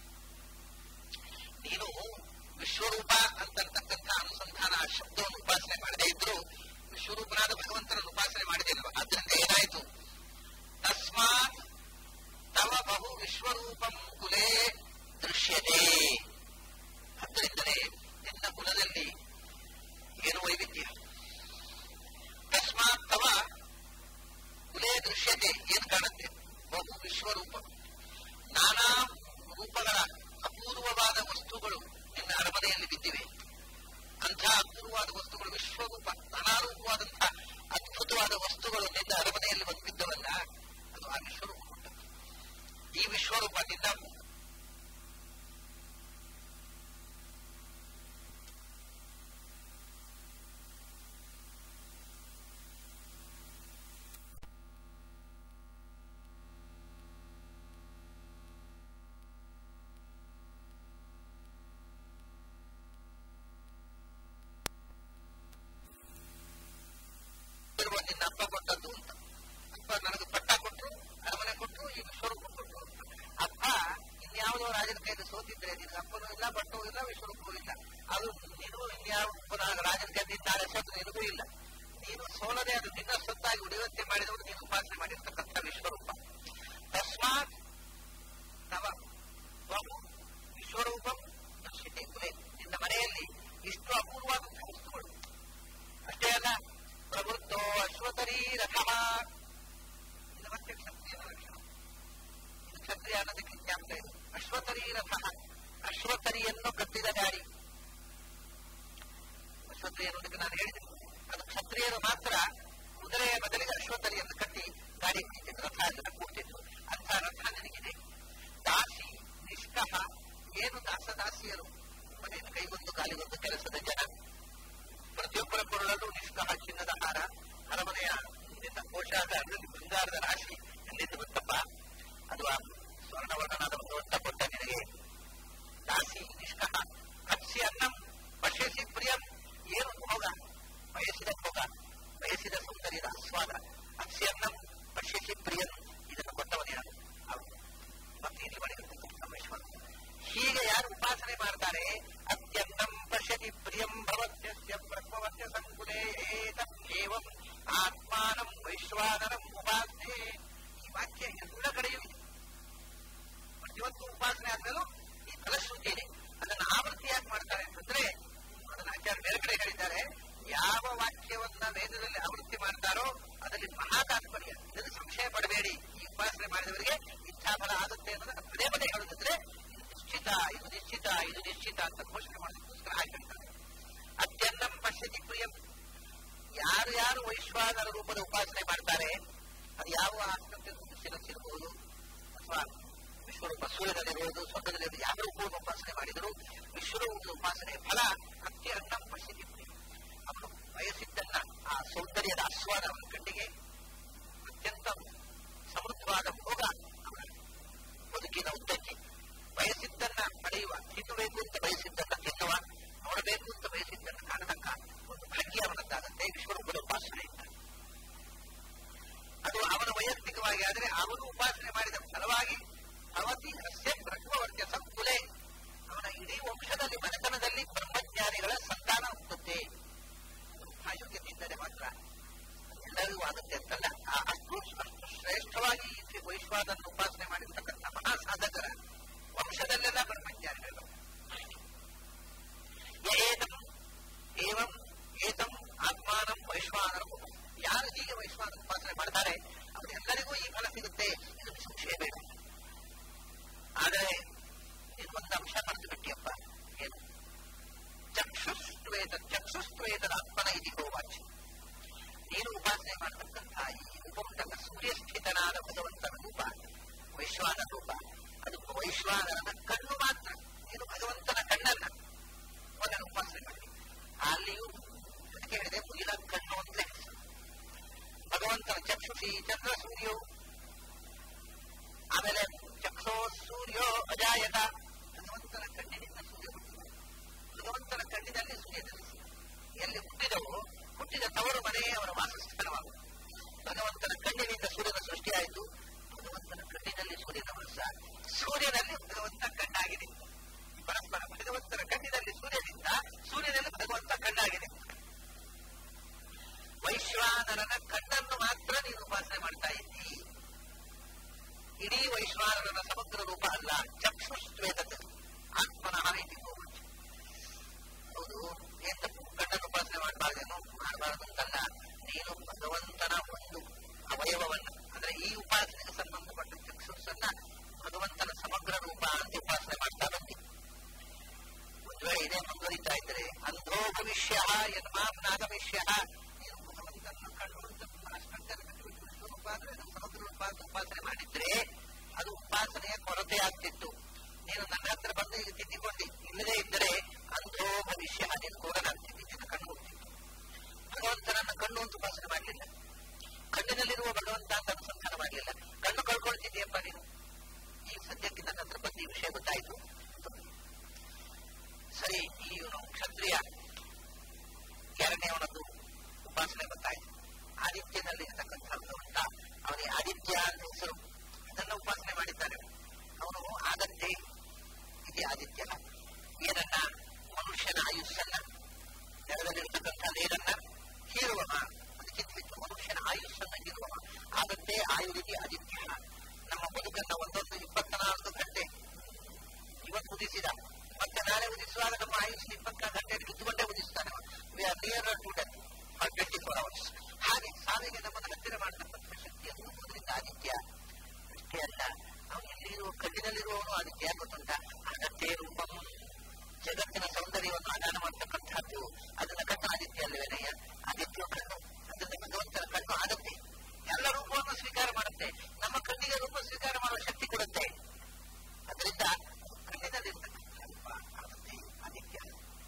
ನೀನು ವಿಶ್ವರೂಪ ಅಂತಕ್ಕಂಥ ಅನುಸಂಧಾನ ಆ ಶಬ್ದವನ್ನು ಉಪಾಸನೆ ಮಾಡದೇ ಇದ್ರು ವಿಶ್ವರೂಪನಾದ ಭಗವಂತನನ್ನು ಉಪಾಸನೆ ಮಾಡಿದೇನವ ಅದರಿಂದ ಏನಾಯಿತು ತಸ್ಮಾತ್ ತವ ಬಹು ವಿಶ್ವರೂಪಂ ಕುಲೇ ದೃಶ್ಯತೆ ಅದರಿಂದಲೇ ನಿನ್ನ ಕುಲದಲ್ಲಿ ಏನು ವೈವಿಧ್ಯ ತಸ್ಮಾತ್ ತವ ಕುಲೇ ದೃಶ್ಯತೆ ಏನು ಕಾಣುತ್ತೆ ಬಹು ವಿಶ್ವರೂಪ ನಾನಾ ರೂಪಗಳ ಅಪೂರ್ವವಾದ ವಸ್ತುಗಳು ನಿನ್ನ ಅರಮನೆಯಲ್ಲಿ ಬಿದ್ದಿವೆ ಅಂಥ ಅಪೂರ್ವವಾದ ವಸ್ತುಗಳು ವಿಶ್ವರೂಪ ನಾನಾ ರೂಪವಾದಂತಹ ಅದ್ಭುತವಾದ ವಸ್ತುಗಳು ನಿನ್ನ ಅರಮನೆಯಲ್ಲಿ ಬಂದು ಬಿದ್ದವಲ್ಲ ಅದು ಆ ವಿಶ್ವರೂಪ ಕೊಟ್ಟದ್ದು ಈ ವಿಶ್ವರೂಪ ನಿನ್ನ ಇರುವ ನಿನ್ನ ಅಪ್ಪ ಕೊಟ್ಟದ್ದು ಅಂತ ಅಪ್ಪ ನನಗೆ ಪಟ್ಟ ಕೊಟ್ಟರು ಅರಮನೆ ಕೊಟ್ಟರು ಈ ವಿಶ್ವರೂಪ ಕೊಟ್ಟರು ಅಪ್ಪ ಇನ್ಯಾವುದೋ ರಾಜನ ಕೈಯಲ್ಲಿ ಸೋತಿದ್ರೆ ನಿನಗೆ ಅಪ್ಪನೂ ಇಲ್ಲ ಪಟ್ಟೂ ಇಲ್ಲ ವಿಶ್ವರೂಪವೂ ಇಲ್ಲ ಅದು ನೀನು ಇನ್ಯಾವ ರಾಜನ ಕೈಯಲ್ಲಿ ನಾಳೆ ಸೋತು ನಿನಗೂ ಇಲ್ಲ ನೀನು ಸೋಲದೆ ಅದು ನಿನ್ನ ಸೊತ್ತಾಗಿ ಉಳಿಯುವಂತೆ ಮಾಡಿದವರು ನೀನು ಉಪಾಸನೆ ಮಾಡಿರ್ತಕ್ಕಂಥ ವಿಶ್ವರೂಪ ತಸ್ಮಾತ್ ತವ ಬಹು ವಿಶ್ವರೂಪಂ ದರ್ಶಿತೆ ಕುಲೆ ನಿನ್ನ ಮನೆಯಲ್ಲಿ ಇಷ್ಟು ಅಪೂರ್ವವಾದಂತಹ ವಸ್ತುಗಳು ಅಷ್ಟೇ ಅಲ್ಲ ಪ್ರವೃತ್ತೋ ಅಶ್ವತರೀ ರಥಃ ಇದು ಮತ್ತೆ ಕ್ಷತ್ರಿಯನ ಲಕ್ಷಣ ಇದು ಕ್ಷತ್ರಿಯ ಅನ್ನೋದಕ್ಕೆ ಜ್ಞಾಪಕ ಇದೆ ಅಶ್ವತರೀ ರಥಃ ಅಶ್ವತರಿಯನ್ನು ಕಟ್ಟಿದ ಗಾಡಿ ಅಶ್ವತರಿ ಅನ್ನೋದಕ್ಕೆ ನಾನು ಹೇಳಿದೆ ಅದು ಕ್ಷತ್ರಿಯರು ಮಾತ್ರ ಕುದುರೆಯ ಬದಲಿಗೆ ಅಶ್ವತರಿಯನ್ನು ಕಟ್ಟಿ ಗಾಡಿ ಕುಡಿತಿದ್ರು ರಥ ಎಲ್ಲ ಕೂಡ್ತಿದ್ರು ಅಂಥ ರಥ ನನಗಿದೆ ದಾಸಿ ನಿಷ್ಕಹ ಏನು ದಾಸದಾಸಿಯರು ಮನೆಯ ಕೈಗೊಂದು ಕಾಲಿಗೊಂದು ಕೆಲಸದ ಜನ ಪ್ರತಿಯೊಬ್ಬರ ಕೊರಳಲ್ಲೂ ನಿಷ್ಕಹ ಚಿನ್ನದ ಹಾರ ಅರಮನೆಯ ನಿನ್ನ ಕೋಶಾದ ಅದರಲ್ಲಿ ಬಂಗಾರದ ರಾಶಿ ಎಲ್ಲಿಂದ ಬಂತಪ್ಪ ಅದು ಆ ಸ್ವರ್ಣವರ್ಣನಾದ ಭಗವಂತ ಕೊಟ್ಟ ನಿನಗೆ ದಾಸಿ ನಿಷ್ಕಹ ಕಪ್ಸಿ ಅನ್ನಂ ಪಶ್ಯಸಿ ಪ್ರಿಯಂ ಏನು ಭೋಗ ಬಯಸಿದ ಭೋಗ ಬಯಸಿದ ಸೌಂದರ್ಯದ ಆಸ್ವಾದ ಅಕ್ಷಿ ಅನ್ನಂ ಪಶ್ಯಸಿ ಪ್ರಿಯನ್ ಇದನ್ನು ಕೊಟ್ಟವನೇ ಯಾರು ಅವನು ಮತ್ತೆ ಇಲ್ಲಿ ಮಾಡಿರ್ತಕ್ಕಂಥ ಪರಮೇಶ್ವರ ಹೀಗೆ ಯಾರು ಉಪಾಸನೆ ಮಾಡ್ತಾರೆ ಅತ್ಯಂತಂ ಪಶ್ಯತಿ ಪ್ರಿಯಂ ಭವತ್ಯಸ್ಯ ಬ್ರಹ್ಮವತ್ಯ ಸಂಕುಲೇ ಏತಂ ಆತ್ಮಾನಂ ವೈಶ್ವಾನರಂ ಉಪಾಸನೆ ಈ ವಾಕ್ಯ ಎಲ್ಲ ಕಡೆಯೂ ಇದೆ ಪ್ರತಿಯೊಂದು ಉಪಾಸನೆ ಆದ್ಮೇಲೂ ಈ ಫಲಶ್ರುತಿ ಇದೆ ಅದನ್ನು ಆವೃತ್ತಿಯಾಗಿ ಮಾಡ್ತಾರೆ ಅಂತಂದ್ರೆ ಅದನ್ನ ಆಚಾರ್ಯ ಬೇರೆ ಕಡೆ ಹೇಳಿದ್ದಾರೆ ಯಾವ ವಾಕ್ಯವನ್ನ ವೇದದಲ್ಲಿ ಆವೃತ್ತಿ ಮಾಡ್ತಾರೋ ಅದರಲ್ಲಿ ಮಹಾ ತಾತ್ಪರ್ಯ ಇದನ್ನು ಸಂಶಯ ಪಡಬೇಡಿ ಈ ಉಪಾಸನೆ ಉಚಿತ ಅಂತ ಘೋಷಣೆ ಮಾಡೋದಕ್ಕೋಸ್ಕರ ಹಾಗೆ ಹೇಳ್ತಾರೆ ಅತ್ಯನ್ನಂ ಪಶ್ಯತಿ ಪ್ರಿಯಂ ಯಾರು ಯಾರು ವೈಶ್ವಾನರ ರೂಪದ ಉಪಾಸನೆ ಮಾಡ್ತಾರೆ ಅದು ಯಾವ ಆಸ್ಪತ್ರೆ ಶಿರಸ್ಸಿರಬಹುದು ಅಥವಾ ವಿಶ್ವರೂಪ ಸೂರ್ಯನಲ್ಲಿರುವುದು ಸ್ವರ್ಗದಲ್ಲಿರುವುದು ಯಾವ ರೂಪವನ್ನು ಉಪಾಸನೆ ಮಾಡಿದರೂ ವಿಶ್ವರೂಪದ ಉಪಾಸನೆ ಫಲ ಅತ್ಯನ್ನಂ ಪಶ್ಯತಿ ಪ್ರಿಯಂ ಅವನು ಬಯಸಿದ್ದನ್ನ ಆ ಸೌಂದರ್ಯದ ಆಸ್ವಾದ ಅವನ ಕಣ್ಣಿಗೆ ಅತ್ಯಂತ ಸಮೃದ್ಧವಾದ ಭೋಗ ಅವನ ಬದುಕಿನ ಉದ್ದಕ್ಕೆ ಬಯಸಿದ್ದನ್ನ ಪಡೆಯುವ ತಿನ್ನಬೇಕು ಅಂತ ಬಯಸಿದ್ದನ್ನ ತಿನ್ನುವ ನೋಡಬೇಕು ಅಂತ ಬಯಸಿದ್ದನ್ನ ಕಾಣತಕ್ಕ ಒಂದು ಭಾಗ್ಯ ಅವನದ್ದಾಗುತ್ತೆ ವಿಶ್ವರೂಪದ ಉಪಾಸನೆಯಿಂದ ಅದು ಅವನ ವೈಯಕ್ತಿಕವಾಗಿ ಆದರೆ ಅವನು ಉಪಾಸನೆ ಮಾಡಿದ ಫಲವಾಗಿ ಅವತಿ ಹಸ್ಯ ಬ್ರಹ್ಮವರ್ಗ ಸಂಕುಲೆ ಅವನ ಇಡೀ ವಂಶದಲ್ಲಿ ಮನೆತನದಲ್ಲಿ ಬ್ರಹ್ಮಜ್ಞಾನಿಗಳ ಸಂತಾನ ಹುಟ್ಟುತ್ತೆ ಆ ಯೋಗ್ಯತೆಯಿದ್ದರೆ ಮಾತ್ರ ಎಲ್ಲರಿಗೂ ಆಗುತ್ತೆ ಅಂತಲ್ಲ ಆ ಅಷ್ಟು ಅಷ್ಟು ಶ್ರೇಷ್ಠವಾಗಿ ಈ ವೈಶ್ವಾದನ್ನು ಉಪಾಸನೆ ಮಾಡಿರ್ತಕ್ಕಂಥ ಮಹಾ ಸಾಧಕರ ವಂಶದಲ್ಲೆಲ್ಲ ಬ್ರಹ್ಮಜ್ಞಾನಿಗಳು ಏತಂ ಏವಂ ಏತಂ ಆತ್ಮಾನಂ ವೈಶ್ವಾನರಂ ಯಾರು ಹೀಗೆ ವೈಶ್ವಾನ ಉಪಾಸನೆ ಮಾಡ್ತಾರೆ ಅವರೆಲ್ಲರಿಗೂ ಈ ಫಲ ಸಿಗುತ್ತೆ ಇದು ಸಂಶಯ ಬೇಡ ಆದರೆ ಇದು ಒಂದು ಅಂಶ ಮರೆತು ಬಿಟ್ಟಿಯಪ್ಪ ಏನು ಚಕ್ಷುಸ್ತ್ವೇತ ಚಕ್ಷುಸ್ತ್ವೇತದ ಆತ್ಮನ ಇತಿ ಗೋವಾಚ ನೀನು ಉಪಾಸನೆ ಮಾಡತಕ್ಕಂಥ ಈ ರೂಪವುಂಟಲ್ಲ ಸೂರ್ಯಸ್ಥಿತನಾದ ಭಗವಂತನ ರೂಪ ವೈಶ್ವಾನ ರೂಪ ಅದು ವೈಶ್ವಾನರನ ಕಣ್ಣು ಮಾತ್ರ ನೀನು ಭಗವಂತನ ಕಣ್ಣನ್ನ ಒಂದನ್ನು ಉಪಾಸನೆ ಮಾಡಿ ಅಲ್ಲಿಯೂ ಅದಕ್ಕೆ ಹೇಳಿದೆ ಮುಗಿಲ ಕಣ್ಣು ಅಂತಲೇ ಭಗವಂತನ ಚಕ್ಷುಷಿ ಚಂದ್ರ ಸೂರ್ಯೋ ಆಮೇಲೆ ಚಕ್ಷೋ ಸೂರ್ಯೋ ಅಜಾಯತ ಭಗವಂತನ ಕಣ್ಣಿನಿಂದ ಸೂರ್ಯ ಹುಟ್ಟಿದ ಭಗವಂತನ ಕಣ್ಣಿನಲ್ಲಿ ಸೂರ್ಯ ಧರಿಸಿ ಎಲ್ಲಿ ಹುಟ್ಟಿದವೋ ಹುಟ್ಟಿದ ತವರು ಮನೆಯೇ ಅವರ ವಾಸಸ್ಥಾನವಾಗುವುದು ಭಗವಂತನ ಕಣ್ಣಿನಿಂದ ಸೂರ್ಯನ ಸೃಷ್ಟಿಯಾಯಿತು ಭಗವಂತನ ಕಣ್ಣಿನಲ್ಲಿ ಸೂರ್ಯನ ವಾಸ ಸೂರ್ಯನಲ್ಲಿ ಭಗವಂತ ಕಣ್ಣಾಗಿದೆ ಪರಸ್ಪರ ಭಗವಂತನ ಕಣ್ಣಿನಲ್ಲಿ ಸೂರ್ಯನಿಂದ ಸೂರ್ಯನಲ್ಲಿ ಭಗವಂತ ಕಣ್ಣಾಗಿದೆ ವೈಶ್ವಾನರನ ಕಣ್ಣನ್ನು ಮಾತ್ರ ನೀನು ಉಪಾಸನೆ ಮಾಡ್ತಾ ಇದ್ದಿ ಇಡೀ ವೈಶ್ವಾನರನ ಸಮಗ್ರ ರೂಪ ಅಲ್ಲ ಚಕ್ಷುಶ್ವೇತತೆ ಆತ್ಮನಃ ಇತಿ ಗೋವಾಚ ಹೌದು ಏನ್ ತಪ್ಪು ಕಣ್ಣನ್ನು ಉಪಾಸನೆ ಮಾಡಬಾರ್ದೇನು ಮಾಡಬಾರದು ಅಂತಲ್ಲ ನೀನು ಭಗವಂತನ ಒಂದು ಅವಯವವನ್ನ ಅಂದ್ರೆ ಈ ಉಪಾಸನೆಗೆ ಸಂಬಂಧಪಟ್ಟ ಚಕ್ಷುಸ್ಸನ್ನ ಭಗವಂತನ ಸಮಗ್ರ ರೂಪ ಅಂತ ಉಪಾಸನೆ ಮಾಡ್ತಾ ಬಂದಿ ಒಂದು ವೇಳೆ ಇದೇ ಮುಂದುವರಿತಾ ಇದ್ರೆ ಅಂಧೋ ಭವಿಷ್ಯ ಯನ್ಮಾಂ ನಾಗಮಿಷ್ಯ ನೀನು ಭಗವಂತನ ಕಣ್ಣು ಅಂತ ಅಷ್ಟಂತರ ರೂಪ ಅಂದ್ರೆ ನಮ್ಮ ಸಮಗ್ರ ರೂಪ ಅಂತ ಉಪಾಸನೆ ಮಾಡಿದ್ರೆ ಅದು ಉಪಾಸನೆಯ ಕೊರತೆ ಆಗ್ತಿತ್ತು ನೀನು ನನ್ನ ಹತ್ರ ಬಂದು ಈಗ ತಿದ್ದಿಕೊಂಡಿ ಇಲ್ಲದೇ ಇದ್ದರೆ ಅಂಧೋ ಭವಿಷ್ಯ ನೀನು ಕೋರನಾಗ್ತಿದ್ದಿ ನಿನ್ನ ಕಣ್ಣು ಹೋಗ್ತಿತ್ತು ಭಗವಂತನನ್ನ ಕಣ್ಣು ಅಂತ ಉಪಾಸನೆ ಮಾಡಲಿಲ್ಲ ಕಣ್ಣಿನಲ್ಲಿರುವ ಭಗವಂತ ಅಂತ ಅನುಸಂಧಾನ ಮಾಡಲಿಲ್ಲ ಕಣ್ಣು ಕಳ್ಕೊಳ್ತಿದ್ದೀಯಪ್ಪ ನೀನು ಈ ಸದ್ಯಕ್ಕೆ ನನ್ನ ಹತ್ರ ಬಂದು ಈ ವಿಷಯ ಗೊತ್ತಾಯಿತು ಸರಿ ಈ ಇವನು ಕ್ಷತ್ರಿಯ ಎರಡನೇವನದ್ದು ಉಪಾಸನೆ ಗೊತ್ತಾಯಿತು ಆದಿತ್ಯನಲ್ಲಿ ಇರತಕ್ಕಂಥ ಭಗವಂತ ಅವನಿಗೆ ಆದಿತ್ಯ ಅಂತ ಹೆಸರು ಅದನ್ನು ಉಪಾಸನೆ ಮಾಡಿದ್ದಾನೆ ಅವನು ಆಗತ್ತೆ ಇದೆ ಆದಿತ್ಯ ಏನನ್ನ ಮನುಷ್ಯನ ಆಯುಸ್ಸನ್ನ ನೆಲದಲ್ಲಿರ್ತಕ್ಕಂಥ ನೀರನ್ನ ಹೀರುವವ ಅದಕ್ಕಿಂತ ಹೆಚ್ಚು ಮನುಷ್ಯನ ಆಯುಸ್ಸನ್ನ ಹೀರುವವ ಆಗತ್ತೆ ಆಯುರಿತಿ ಆದಿತ್ಯ ನಮ್ಮ ಬದುಕನ್ನ ಒಂದೊಂದು ಇಪ್ಪತ್ನಾಲ್ಕು ಗಂಟೆ ಇವತ್ತು ಉದಿಸಿದ ಮತ್ತೆ ನಾಳೆ ಉದಿಸುವಾಗ ನಮ್ಮ ಆಯುಷ್ಯ ಇಪ್ಪತ್ನಾಲ್ಕು ಗಂಟೆ ಕಿತ್ತುಕೊಂಡೇ ಉದಿಸ್ತಾನೆ we are near to death for twenty four hours ಹಾಗೆ ಸಾವಿಗೆ ನಮ್ಮನ್ನು ಹತ್ತಿರ ಮಾಡತಕ್ಕಂಥ ಶಕ್ತಿ ಅನ್ನುವುದರಿಂದ ಆದಿತ್ಯ ಅಷ್ಟೇ ಅಲ್ಲ ಅವನು ಎಲ್ಲಿರುವ ಕಣ್ಣಿನಲ್ಲಿರುವವನು ಆದಿತ್ಯ ಗೊತ್ತುಂಟ ಅಗತ್ಯ ರೂಪಂ ಜಗತ್ತಿನ ಸೌಂದರ್ಯವನ್ನು ಆದಾನ ಮಾಡತಕ್ಕಂಥದ್ದು ಅದನ್ನ ಕಣ್ಣು ಆದಿತ್ಯ ಅಲ್ಲವೇನಯ್ಯ ಆದಿತ್ಯ ಕಣ್ಣು ಅದರಿಂದ ಭಗವಂತನ ಕಣ್ಣು ಆಗತ್ತೆ ಎಲ್ಲ ರೂಪವನ್ನು ಸ್ವೀಕಾರ ಮಾಡುತ್ತೆ ನಮ್ಮ ಕಣ್ಣಿಗೆ ರೂಪ ಸ್ವೀಕಾರ ಮಾಡುವ ಶಕ್ತಿ ಕೊಡುತ್ತೆ ಅದರಿಂದ ಕಣ್ಣಿನಲ್ಲಿರ್ತಕ್ಕಂಥ ರೂಪ ಆಗುತ್ತೆ ಆದಿತ್ಯ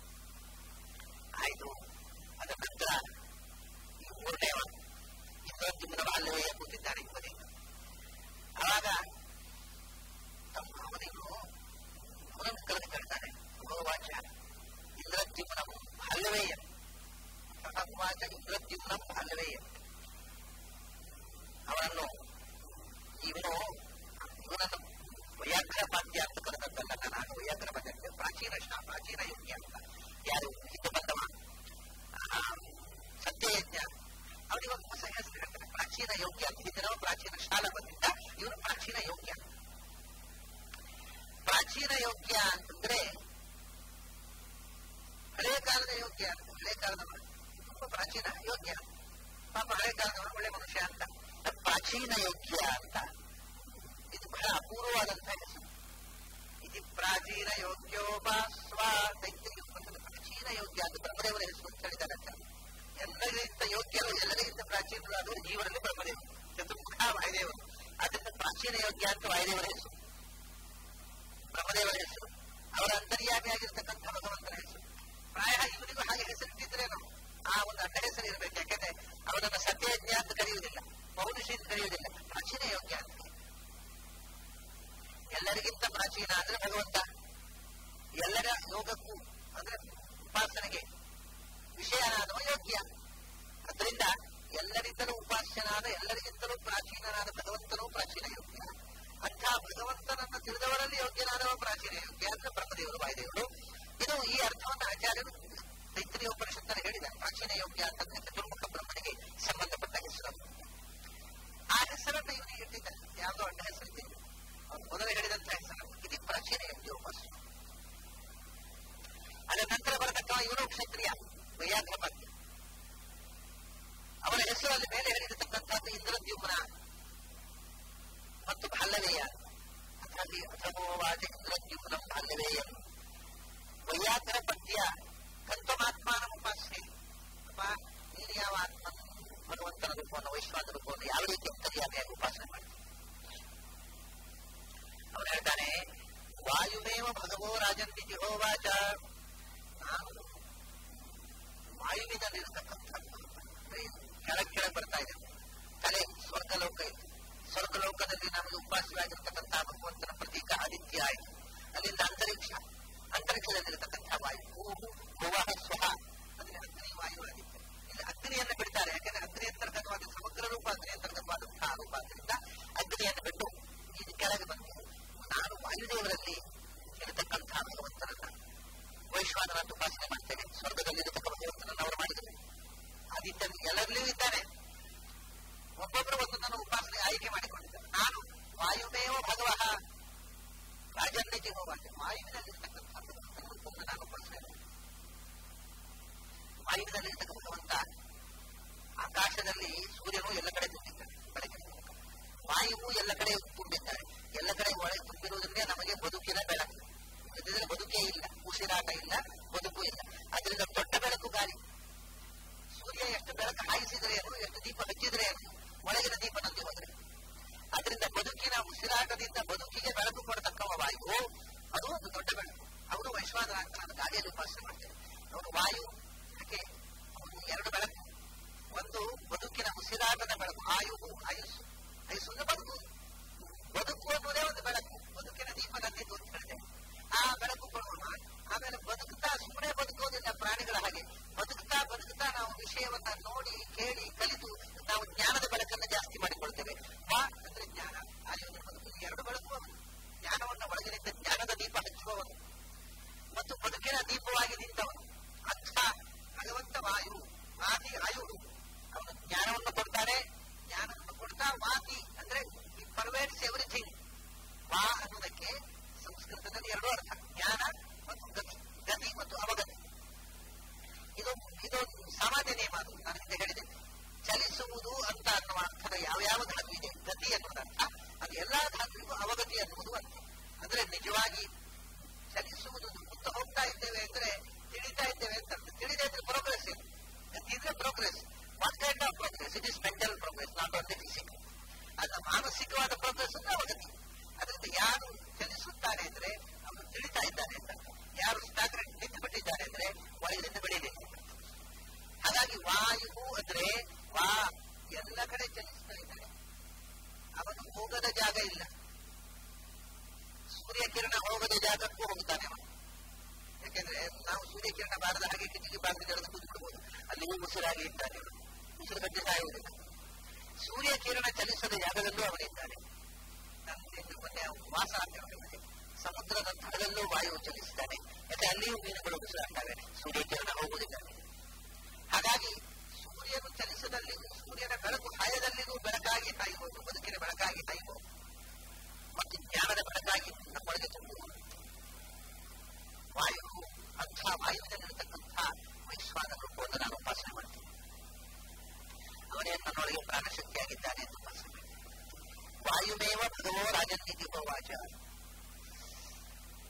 ಆಯ್ತು ಅದರ ನಂತರ ಈ ಮೂರನೇವ ಇಂದ್ರದ್ಯುಮ್ನ ಬಾಲ್ಯವೇ ಕೂತಿದ್ದಾನೆ ಬದಿ ಆವಾಗ ತಮ್ಮ ಅವನಿಗೂ ಅವನನ್ನು ಕರೆದು ಕೇಳ್ತಾನೆ ಭಗವಾಚ ಇಂದ್ರದ್ಯುಮ್ನ ಹಲ್ಲವೇಯ ಸಹವಾಚ ಇಂದ್ರದ್ಯುಮ್ನ ಹಲ್ಲವೇಯ ಅವನನ್ನು ಇವನು ಇವನನ್ನು ವೈಯಾಗ್ರಪಾದ್ಯ ಅಂತ ಕರೆದದ್ದಲ್ಲ ನಾನು ವೈಯಾಗ್ರಪಾದ್ಯ ಪ್ರಾಚೀನ ಶಾ ಪ್ರಾಚೀನ ಯೋಗ್ಯ ಅಂತ ಯಾರು ಹಿಂದೆ ಬಂದವ ಸತ್ಯಯಜ್ಞ ಅವನಿಗೆ ಒಂದು ಹೊಸ ಹೆಸರು ಹೇಳ್ತಾರೆ ಪ್ರಾಚೀನ ಯೋಗ್ಯ ಅಂತ ಹಿಂದಿನವ ಪ್ರಾಚೀನ ಶಾಲ ಬಂದಿದ್ದ ಇವನು ಪ್ರಾಚೀನ ಯೋಗ್ಯ ಪ್ರಾಚೀನ ಯೋಗ್ಯ ಅಂತಂದ್ರೆ ಹಳೆಯ ಕಾಲದ ಯೋಗ್ಯ ಅಂತ ಹಳೆಯ ಕಾಲದ ತುಂಬಾ ಪ್ರಾಚೀನ ಯೋಗ್ಯ ಪಾಪ ಹಳೆ ಕಾಲದವನು ಒಳ್ಳೆ ಮನುಷ್ಯ ಅಂತ ಪ್ರಾಚೀನ ಯೋಗ್ಯ ಅಂತ ಇದು ಬಹಳ ಅಪೂರ್ವವಾದಂತಹ ಹೆಸರು ಈ ಇದು ಪ್ರಾಚೀನ ಯೋಗ್ಯೋಪಾಸ್ವ ದೈತ್ಯ ಪ್ರಾಚೀನ ಯೋಗ್ಯ ಅದು ಬ್ರಹ್ಮದೇವರ ಹೆಸರು ಅಂತ ಹೇಳಿದ್ದಾರೆ ಅಂತ ಎಲ್ಲರಿಗಿಂತ ಯೋಗ್ಯರು ಎಲ್ಲರಿಗಿಂತ ಪ್ರಾಚೀನರು ಅದು ಜೀವನಲ್ಲಿ ಬ್ರಹ್ಮದೇವರು ಚತುರ್ಮುಖ ವಾಯುದೇವರು ಅದರಿಂದ ಪ್ರಾಚೀನ ಯೋಗ್ಯ ಅಂತ ವಾಯುದೇವರ ಹೆಸರು ಬ್ರಹ್ಮದೇವರ ಹೆಸರು ಅವರ ಅಂತರ್ಯಾಮಿಯಾಗಿರ್ತಕ್ಕಂಥ ಭಗವಂತನ ಹೆಸರು ಪ್ರಾಯ ಇವರಿಗೂ ಹಾಗೆ ಹೆಸರಿಟ್ಟಿದ್ರೇನು ಆ ಒಂದು ಅಡ್ಡ ಹೆಸರು ಇರಬೇಕು ಯಾಕೆಂದ್ರೆ ಅವರನ್ನ ಸತ್ಯಜ್ಞ ಅಂತ ಕರೆಯುವುದಿಲ್ಲ ಪೌರುಷಿ ಅಂತ ಕರೆಯುವುದಿಲ್ಲ ಪ್ರಾಚೀನ ಯೋಗ್ಯ ಅಂತ ಎಲ್ಲರಿಗಿಂತ ಪ್ರಾಚೀನ ಅಂದ್ರೆ ಭಗವಂತ ಎಲ್ಲರ ಯೋಗಕ್ಕೂ ಅಂದ್ರೆ ಉಪಾಸನೆಗೆ ವಿಷಯನಾದವ ಯೋಗ್ಯ ಅದರಿಂದ ಎಲ್ಲರಿಂದಲೂ ಉಪಾಸ್ಯನಾದ ಎಲ್ಲರಿಗಿಂತಲೂ ಪ್ರಾಚೀನನಾದ ಭಗವಂತನೂ ಪ್ರಾಚೀನ ಯೋಗ್ಯ ಅಂಥ ಭಗವಂತನನ್ನ ತಿಳಿದವರಲ್ಲಿ ಯೋಗ್ಯನಾದವ ಪ್ರಾಚೀನ ಯೋಗ್ಯ ಅಂದ್ರೆ ಬ್ರಹ್ಮದೇವರು ವಾಯುದೇವರು ಇದು ಈ ಅರ್ಥವನ್ನು ಆಚಾರ್ಯರು ತೈತ್ರಿಯ ಉಪನಿಷತ್ತಲ್ಲಿ ಹೇಳಿದ್ದಾರೆ ಪ್ರಾಚೀನ ಯೋಗ್ಯ ಅಂತಂದ್ರೆ ಚತುರ್ಮುಖ ಬ್ರಹ್ಮನಿಗೆ ಸಂಬಂಧಪಟ್ಟ ಹೆಸರು ಆ ಹೆಸರನ್ನು ಇವನಿಗೆ ಇಟ್ಟಿದ್ದಾರೆ ಯಾವುದೋ ಅಡ್ಡ ಹೆಸರಿದ್ದಿಲ್ಲ ಅವನು ಮೊದಲೇ ಹೇಳಿದಂತಹ ಹೆಸರು ಇದು ಪ್ರಾಚೀನ ಯೋಗ್ಯ ಉಪಾಸ ಅದರ ನಂತರ ಬರತಕ್ಕ ಇವನು ಕ್ಷತ್ರಿಯ ವೈಯಾಘ್ರಪತಿ ಅವನ ಹೆಸರಲ್ಲಿ ಮೇಲೆ ಹೇಳಿರತಕ್ಕಂಥದ್ದು ಇಂದ್ರದ್ಯುಮ್ನ ಮತ್ತು ಬಾಲ್ಯವೇಯ ಅದರಲ್ಲಿ ಅಥಮೋವಾಚ ಇಂದ್ರದ್ಯುಮ್ನ ಬಾಲ್ಯವೇಯ ವೈಯಾಘ್ರ ಪದ್ಯ ಕಂತಮಾತ್ಮಾನ ಉಪಾಸನೆ ಅಪ್ಪ ನೀನು ಯಾವ ಆತ್ಮ ಭಗವಂತನ ರೂಪವನ್ನು ವೈಶ್ವಾನ ರೂಪವನ್ನು ಯಾವ ರೀತಿ ಅಂತರ್ಯಾಮಿಯಾಗಿ ಉಪಾಸನೆ ಮಾಡಿ ಅವನು ಹೇಳ್ತಾನೆ ವಾಯುಮೇವ ಭಗವೋ ರಾಜಂತಿ ಹೋವಾಚ ನಾನು ವಾಯುವಿನಲ್ಲಿರತಕ್ಕಂಥ ಕೆಳಗೆ ಕೆಳಗೆ ಬರ್ತಾ ಇದೆ ತಲೆ ಸ್ವರ್ಗಲೋಕ ಇದೆ ಸ್ವರ್ಗಲೋಕದಲ್ಲಿ ನಮಗೆ ಉಪಾಸ್ಯವಾಗಿರ್ತಕ್ಕಂಥ ಭಗವಂತನ ಪ್ರತೀಕ ಆದಿತ್ಯ ಆಯಿತು ಅಲ್ಲಿಂದ ಅಂತರಿಕ್ಷ ಅಂತರಿಕ್ಷದಲ್ಲಿರತಕ್ಕಂಥ ವಾಯು ಭೂಹು ಭುವಃ ಸ್ವಹ ಅಂದ್ರೆ ಅಗ್ನಿ ವಾಯು ಆದಿತ್ಯ ಇಲ್ಲಿ ಅಗ್ನಿಯನ್ನು ಬಿಡ್ತಾರೆ ಯಾಕಂದ್ರೆ ಅಗ್ನಿ ಅಂತರ್ಗತವಾದ ಸಮಗ್ರ ರೂಪ ಅಗ್ನಿ ಅಂತರ್ಗತವಾದಂತಹ ರೂಪ ಆದ್ದರಿಂದ ಅಗ್ನಿಯನ್ನು ಬಿಟ್ಟು ಇದು ಕೆಳಗೆ ಬಂತು ನಾನು ವಾಯುದೇವರಲ್ಲಿ ಇರತಕ್ಕಂಥ ಭಗವಂತನನ್ನ ವೈಶ್ವಾನರನ್ನು ಉಪಾಸನೆ ಮಾಡ್ತೇನೆ ಸ್ವರ್ಗದಲ್ಲಿರತಕ್ಕ ಭಗವಂತನನ್ನು ಅವರು ಮಾಡಿದರು ಆದಿತ್ಯನ ಎಲ್ಲರಲ್ಲಿಯೂ ಇದ್ದಾನೆ ಒಬ್ಬೊಬ್ಬರು ಒಂದೊಂದನ್ನು ಉಪಾಸನೆ ಆಯ್ಕೆ ಮಾಡಿಕೊಂಡಿದ್ದಾರೆ ನಾನು ವಾಯುಮೇವ ಭಗವಃ ರಾಜನ್ನಿಗೆ ಹೋಗಾಟ ವಾಯುವಿನಲ್ಲಿರ್ತಕ್ಕಂಥ ಭಗವಂತನನ್ನು ನಾನು ಉಪಾಸನೆ ವಾಯುವಿನಲ್ಲಿರ್ತಕ್ಕ ಭಗವಂತ ಆಕಾಶದಲ್ಲಿ ಸೂರ್ಯನು ಎಲ್ಲ ಕಡೆ ತುಂಬಿದ್ದಾನೆ ಬೆಳಕಿನ ವಾಯುವು ಎಲ್ಲ ಕಡೆ ತುಂಬಿದ್ದಾರೆ ಎಲ್ಲ ಕಡೆ ಒಳಗೆ ತುಂಬಿರುವುದರಿಂದ ನಮಗೆ ಬದುಕಿನ ಬೆಳಕು ಇಲ್ಲದಿದ್ರೆ ಬದುಕೇ ಇಲ್ಲ ಉಸಿರಾಟ ಇಲ್ಲ ಬದುಕು ಇಲ್ಲ ಅದರಿಂದ ದೊಡ್ಡ ಬೆಳಕು ಗಾಳಿ ಸೂರ್ಯ ಎಷ್ಟು ಬೆಳಕು ಹಾಯಿಸಿದ್ರೆ ಏನು ಎಷ್ಟು ದೀಪ ಹಚ್ಚಿದ್ರೆ ಏನು ಒಳಗಿನ ದೀಪ ನಂದಿ ಹೋದ್ರೆ ಅದರಿಂದ ಬದುಕಿನ ಉಸಿರಾಟದಿಂದ ಬದುಕಿಗೆ ಬೆಳಕು ಕೊಡತಕ್ಕವ ವಾಯು ಅದು ಒಂದು ದೊಡ್ಡ ಬೆಳಕು ಅವರು ವೈಶ್ವಾನರ ಅಂತ ನಾನು ಗಾಳಿಯಲ್ಲಿ ಉಪಾಸನೆ ಮಾಡ್ತೇನೆ ಅವರು ವಾಯು ಯಾಕೆ ಅವನು ಎರಡು ಬೆಳಕು ಒಂದು ಬದುಕಿನ ಉಸಿರಾಟದ ಬೆಳಕು ಆಯುವು ಆಯುಸ್ಸು ಆಯುಸ್ಸು ಅಂದ್ರೆ ಬದುಕು ಬದುಕು ಅನ್ನೋದೇ ಒಂದು ಬೆಳಕು ಬದುಕಿನ ದೀಪ ನಂದಿದ್ದು ಅಂತ ಹೇಳಿದೆ ಆ ಬೆಳಕು ಕೊಡೋಣ ಆಮೇಲೆ ಬದುಕ್ತಾ ಸುಮ್ಮನೆ ಬದುಕೋದಿಲ್ಲ ಪ್ರಾಣಿಗಳ ಹಾಗೆ ಬದುಕ್ತಾ ಬದುಕ್ತಾ ನಾವು ವಿಷಯವನ್ನ ನೋಡಿ ಕೇಳಿ ಕಲಿತು ನಾವು ಜ್ಞಾನದ ಬೆಳಕನ್ನು ಜಾಸ್ತಿ ಮಾಡಿಕೊಳ್ತೇವೆ ವಾ ಅಂದ್ರೆ ಜ್ಞಾನ ಆಯುಧ ಬದುಕು ಎರಡು ಬೆಳಕು ಅವನು ಜ್ಞಾನವನ್ನ ಒಳಗಿನಿಂದ ಜ್ಞಾನದ ದೀಪ ಹಚ್ಚುವವನು ಮತ್ತು ಬದುಕಿನ ದೀಪವಾಗಿ ನಿಂತವನು ಅಂಥ ಭಗವಂತ ವಾಯು ವಾದಿ ಆಯುಡು ಅವನು ಜ್ಞಾನವನ್ನು ಕೊಡ್ತಾನೆ ಜ್ಞಾನವನ್ನು ಕೊಡ್ತಾ ವಾದಿ ಅಂದ್ರೆ ಪರ್ವೇಟ್ಸ್ ಎವ್ರಿಥಿಂಗ್ ವಾ ಅನ್ನೋದಕ್ಕೆ ಸಂಸ್ಕೃತದಲ್ಲಿ ಎರಡು ಅರ್ಥ ಜ್ಞಾನ ಮತ್ತು ಗತಿ ಗತಿ ಮತ್ತು ಅವಗತಿ ಇದು ಇದು ಸಾಮಾನ್ಯ ನಿಯಮ ಅದು ನಾನು ಹಿಂದೆ ಹೇಳಿದೆ ಚಲಿಸುವುದು ಅಂತ ಅನ್ನುವ ಅರ್ಥದ ಯಾವ ಯಾವ ಧಾತು ಇದೆ ಗತಿ ಅನ್ನೋದು ಅರ್ಥ ಅದು ಎಲ್ಲಾ ಧಾತುವಿಗೂ ಅವಗತಿ ಅನ್ನುವುದು ಅರ್ಥ ಅಂದ್ರೆ ನಿಜವಾಗಿ ಚಲಿಸುವುದು ಮುಂದೆ ಹೋಗ್ತಾ ಇದ್ದೇವೆ ಅಂದ್ರೆ ತಿಳಿತಾ ಇದ್ದೇವೆ ಅಂತ ಅರ್ಥ ತಿಳಿದೇ ಇದ್ರೆ ಪ್ರೋಗ್ರೆಸ್ ಇದೆ ಗತಿ ಇದ್ರೆ progress what kind of progress it is mental progress not only physical ಅದ ಮಾನಸಿಕವಾದ ಪ್ರೋಗ್ರೆಸ್ ಅಂದ್ರೆ ಅವಗತಿ ಅದರಿಂದ ಯಾರು ಚಲಿಸುತ್ತಾರೆ ಅಂದ್ರೆ ಅವನು ತಿಳಿತಾ ಇದ್ದಾನೆ ಅಂತ ಯಾರು ಸ್ಟಾಗ್ರೆಂಟ್ ನಿಂತು ಬಿಟ್ಟಿದ್ದಾರೆ ಅಂದ್ರೆ ಒಳಗಿನಿಂದ ಬೆಳೆಯಲಿಲ್ಲ ಹಾಗಾಗಿ ವಾಯು ಅಂದ್ರೆ ವಾ ಎಲ್ಲ ಕಡೆ ಚಲಿಸ್ತಾ ಇದ್ದಾನೆ ಅವನು ಹೋಗದ ಜಾಗ ಇಲ್ಲ ಸೂರ್ಯ ಕಿರಣ ಹೋಗದ ಜಾಗಕ್ಕೂ ಹೋಗ್ತಾನೆ ಅವನು ಯಾಕೆಂದ್ರೆ ನಾವು ಸೂರ್ಯ ಕಿರಣ ಬಾರದ ಹಾಗೆ ಕಿಟಕಿ ಬಾರದ ಕೆಳಗೆ ಕೂತ್ಬಿಡ್ಬೋದು ಅಲ್ಲಿಯೂ ಉಸಿರಾಗಿ ಇದ್ದಾನೆ ಉಸಿರು ಗಡ್ಡೆ ಸಾಯುವುದಿಲ್ಲ ಸೂರ್ಯ ಕಿರಣ ಚಲಿಸದ ಜಾಗದಲ್ಲೂ ಅವನಿದ್ದಾನೆ ಮೊನ್ನೆ ವಾಸ ಆಗ್ತದೆ ಸಮುದ್ರದ ತಳದಲ್ಲೂ ವಾಯು ಚಲಿಸ್ತಾನೆ ಯಾಕೆ ಅಲ್ಲಿಯೂ ಮೀನುಗಳು ಉಸಿರಾಗ್ತವೆ ಸೂರ್ಯ ಕಿರಣ ಹೋಗುವುದಿಲ್ಲ ಹಾಗಾಗಿ ಸೂರ್ಯನು ಚಲಿಸದಲ್ಲಿಗೂ ಸೂರ್ಯನ ಬೆಳಕು ಹಾಯದಲ್ಲಿಗೂ ಬೆಳಕಾಗಿ ಹಾಯುವುದು ಬದುಕಿನ ಬೆಳಕಾಗಿ ಹಾಯುವುದು ಮತ್ತು ಜ್ಞಾನದ ಬೆಳಕಾಗಿ ನಮ್ಮೊಳಗೆ ತುಂಬುವುದು ವಾಯು ಅಂಥ ವಾಯುವಿನಲ್ಲಿರತಕ್ಕಂಥ ವೈಶ್ವಾನ ರೂಪವನ್ನು ನಾನು ಉಪಾಸನೆ ಮಾಡ್ತೀನಿ ಅವನೇ ನನ್ನೊಳಗೆ ಪ್ರಾಣಶಕ್ತಿಯಾಗಿದ್ದಾನೆ ಎಂದು ಉಪಾಸನೆ ಮಾಡ್ತೀನಿ. ವಾಯುಮೇವ ಭಗವೋ ರಾಜನೀತಿ ವಾಚ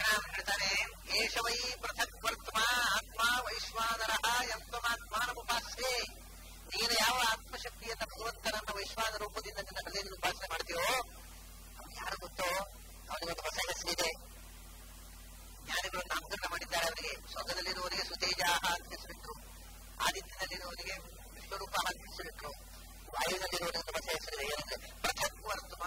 ಹೇಳ್ತಾನೆ ಏಷ ವೈ ಪೃಥಕ್ ವರ್ತಮ ಆತ್ಮ ವೈಶ್ವಾನರ ಎಂಬಮಾತ್ಮಾನಮುಪಾಸ್ಯೆ ನೀನು ಯಾವ ಆತ್ಮಶಕ್ತಿಯನ್ನ ಭಗವಂತನನ್ನ ವೈಶ್ವಾನ ರೂಪದಿಂದ ನಿನ್ನ ಹೃದಯದಲ್ಲಿ ಉಪಾಸನೆ ಮಾಡ್ತೀಯೋ ಅವ್ನು ಯಾರು ಗೊತ್ತೋ ಅವನಿಗೊಂದು ಹೊಸ ಹೆಸರಿದೆ ಜ್ಞಾನಿಗಳು ನಾಮಕರಣ ಮಾಡಿದ್ದಾರೆ ಅವರಿಗೆ ಸ್ವರ್ಗದಲ್ಲಿರುವವರಿಗೆ ಸುತೇಜಾಹ ಅಂತ ಹೆಸರಿಟ್ರು ಆದಿತ್ಯದಲ್ಲಿರುವವರಿಗೆ ವಿಶ್ವರೂಪ ಅಂತ ಹೆಸರಿಟ್ರು ವಾಯುವಿನಲ್ಲಿರುವವರಿಗೆ ಹೊಸ ಹೆಸರಿದೆ ಏನಂದ್ರೆ ಪೃಥಕ್ ವರ್ತಮ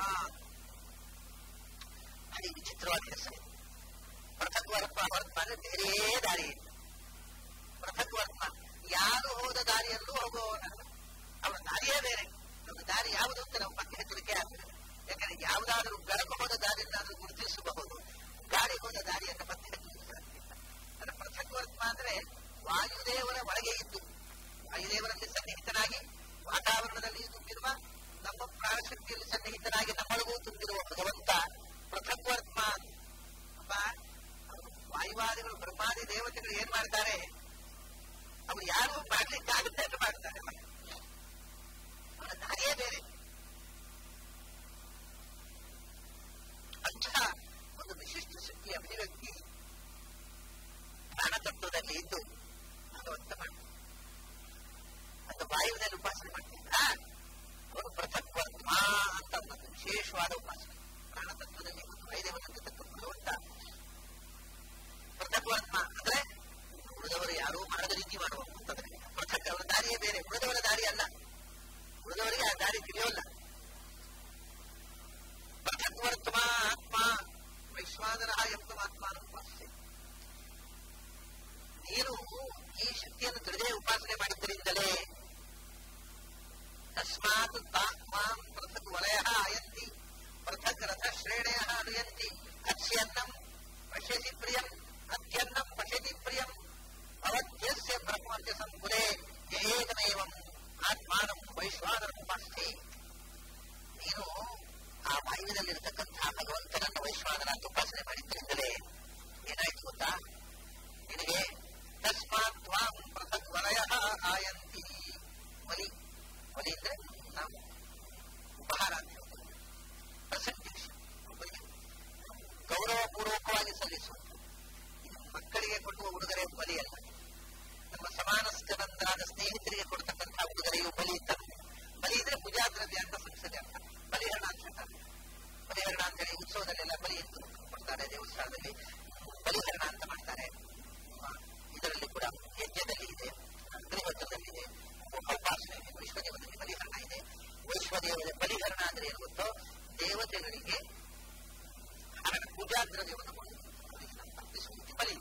ಭಾರಿ ವಿಚಿತ್ರವಾದ ಹೆಸರಿದೆ ಪೃಥಕ್ ವರ್ತ ವರ್ತ ಅಂದ್ರೆ ಬೇರೆ ದಾರಿ ಇದೆ ಪೃಥಕ್ ವರ್ತ ಯಾರು ಹೋದ ದಾರಿಯಲ್ಲೂ ಹೋಗುವವನಲ್ಲ ಅವನ ದಾರಿಯೇ ಬೇರೆ ನಮ್ಮ ದಾರಿ ಯಾವುದು ಅಂತ ನಾವು ಪತ್ತೆ ಹಚ್ಚಲಿಕ್ಕೆ ಆಗ್ತದೆ ಯಾಕಂದ್ರೆ ಯಾವುದಾದ್ರೂ ಬೆಳಕು ಹೋದ ದಾರಿಯನ್ನಾದ್ರೂ ಗುರುತಿಸಬಹುದು ಗಾಳಿ ಹೋದ ದಾರಿಯನ್ನು ಪತ್ತೆ ಹಚ್ಚಲಿಕ್ಕೆ ಸಾಧ್ಯ ಇಲ್ಲ. ಅಂದ್ರೆ ಪೃಥಕ್ ವರ್ತ ಅಂದ್ರೆ ವಾಯುದೇವರ ಒಳಗೆ ಇದ್ದು ವಾಯುದೇವರಲ್ಲಿ ಸನ್ನಿಹಿತನಾಗಿ ವಾತಾವರಣದಲ್ಲಿ ತುಂಬಿರುವ ನಮ್ಮ ಪ್ರಾಣಶಕ್ತಿಯಲ್ಲಿ ಸನ್ನಿಹಿತನಾಗಿ ನಮ್ಮೊಳಗೂ ತುಂಬಿರುವ ಭಗವಂತ ಪೃಥಕ್ ವರ್ತ ಅಪ್ಪ ವಾಯುವಾದಿಗಳು ಬ್ರಹ್ಮಾದಿ ದೇವತೆಗಳು ಏನ್ ಮಾಡ್ತಾರೆ ಅವರು ಯಾರು ಮಾಡ್ಲಿಕ್ಕೆ ಆಗುತ್ತೆ ಅಂತ ಮಾಡ್ತಾರೆ ಅವರ ದಾರಿಯೇ ಬೇರೆ ಅಂತಹ ಒಂದು ವಿಶಿಷ್ಟ ಶಕ್ತಿಯ ಅಭಿವ್ಯಕ್ತಿ ಪ್ರಾಣತತ್ವದಲ್ಲಿ ಇದ್ದು ಭಗವಂತ ಮಾಡ್ತಾರೆ ಅಂತ ವಾಯುವಿನಲ್ಲಿ ಉಪಾಸನೆ ಮಾಡ್ತಿದ್ದ ಅವನು ಪೃಥಕ್ ವರ್ಮ ಅಂತ ಒಂದು ವಿಶೇಷವಾದ ಉಪಾಸನೆ ಪ್ರಾಣತತ್ವದಲ್ಲಿ ಮತ್ತು ವಾಯುದೇವನಲ್ಲಿ ತಕ್ಕ ಭಗವಂತ ಪೃಥಕ್ ವರ್ಮ ಅಂದ್ರೆ ಉಳಿದವರು ಯಾರೂ ಮಾಡದ ರೀತಿ ಮಾಡುವ ಅಂತಂದ್ರೆ ಪೃಥಕ್ ಅವರ ದಾರಿಯೇ ಬೇರೆ ಉಳಿದವರ ದಾರಿ ಅಲ್ಲ ಉಳಿದವರಿಗೆ ಆ ದಾರಿ ತಿಳಿಯೋಲ್ಲ ಪೃಥಕ್ ವರ್ತಮ ಆತ್ಮ ವೈಶ್ವಾನರ ಎಂಬ ಆತ್ಮಾನುಪಾಸ್ಯ ನೀನು ಈ ಶಕ್ತಿಯನ್ನು ತಿಳಿದೇ ಉಪಾಸನೆ ಮಾಡಿದ್ದರಿಂದಲೇ ತಸ್ಮಾತ್ ತಾತ್ಮಾಂ ಪೃಥಕ್ ವಲಯ ಆಯಂತಿ ಪೃಥಕ್ ರಥ ಶ್ರೇಣಯ ಅನುಯಂತಿ ಅಸ್ಯನ್ನಂ ಪಶ್ಯಸಿ ಪ್ರಿಯಂ ಅತ್ಯನ್ನಂ ಪಶ್ಯತಿ ಪ್ರಿಯಂ ಭವತ್ಯಸ್ಯ ಬ್ರಹ್ಮತ್ಯ ಸಂಕುಲೆ ಏಕಮೇವಂ ಆತ್ಮಾನಂ ವೈಶ್ವಾನರಮುಪಾಸ್ತಿ ನೀನು ಆ ವಾಯುವಿನಲ್ಲಿರತಕ್ಕಂತಹ ಭಗವಂತನನ್ನ ವೈಶ್ವಾನರ ಅಂತ ಉಪಾಸನೆ ಮಾಡಿದ್ದರಿಂದಲೇ ಏನಾಯ್ತು ಗೊತ್ತಾ ನಿನಗೆ ತಸ್ಮಾತ್ ತ್ವಾಂ ಪೃಥಕ್ ವಲಯ ಆಯಂತಿ ವಲಿ ವಲಿ ಅಂದ್ರೆ ನಾವು ಉಪಹಾರ ಅಂತ ಹೇಳ್ತೀವಿ ಪ್ರೆಸೆಂಟೇಷನ್ ಒಬ್ಬರಿಗೆ ಗೌರವಪೂರ್ವಕವಾಗಿ ಸಲ್ಲಿಸುವುದು ಇದು ಮಕ್ಕಳಿಗೆ ಕೊಡುವ ಉಡುಗೊರೆ ಬಲಿಯಲ್ಲ ನಮ್ಮ ಸಮಾನಸ್ಕರಂತರಾದ ಸ್ನೇಹಿತರಿಗೆ ಕೊಡ್ತಕ್ಕಂತಹ ಉಡುಗೊರೆಯು ಬಲಿ ಅಂತ ಬಲಿ ಇದ್ರೆ ಪೂಜಾದ್ರವ್ಯ ಅಂತ ಸಂಸದೆ ಅಂತ ಬಲಿಹರಣ ಅಂತ ಹೇಳ್ತಾರೆ ಬಲಿಹರಣ ಅಂತ ಹೇಳಿ ಉತ್ಸವದಲ್ಲೆಲ್ಲ ಬಲಿ ಇತ್ತು ಕೊಡ್ತಾರೆ ದೇವಸ್ಥಾನದಲ್ಲಿ ಬಲಿಹರಣ ಅಂತ ಮಾಡ್ತಾರೆ ಇದರಲ್ಲಿ ಕೂಡ ಯಜ್ಞದಲ್ಲಿ ಇದೆ ಅಗ್ನಿಹೋತ್ರದಲ್ಲಿದೆ ಉಪಾಸನೆಯಲ್ಲಿ ವೈಶ್ವದೇವದಲ್ಲಿ ಬಲಿಹರಣ ಇದೆ ವೈಶ್ವದೇವದ ಬಲಿಹರಣ ಅಂದ್ರೆ ಏನು ಗೊತ್ತೋ ದೇವತೆಗಳಿಗೆ ಹರಣ ಪೂಜಾ ದ್ರವ್ಯವನ್ನು ಕೊಡುವುದು ಬಲಿ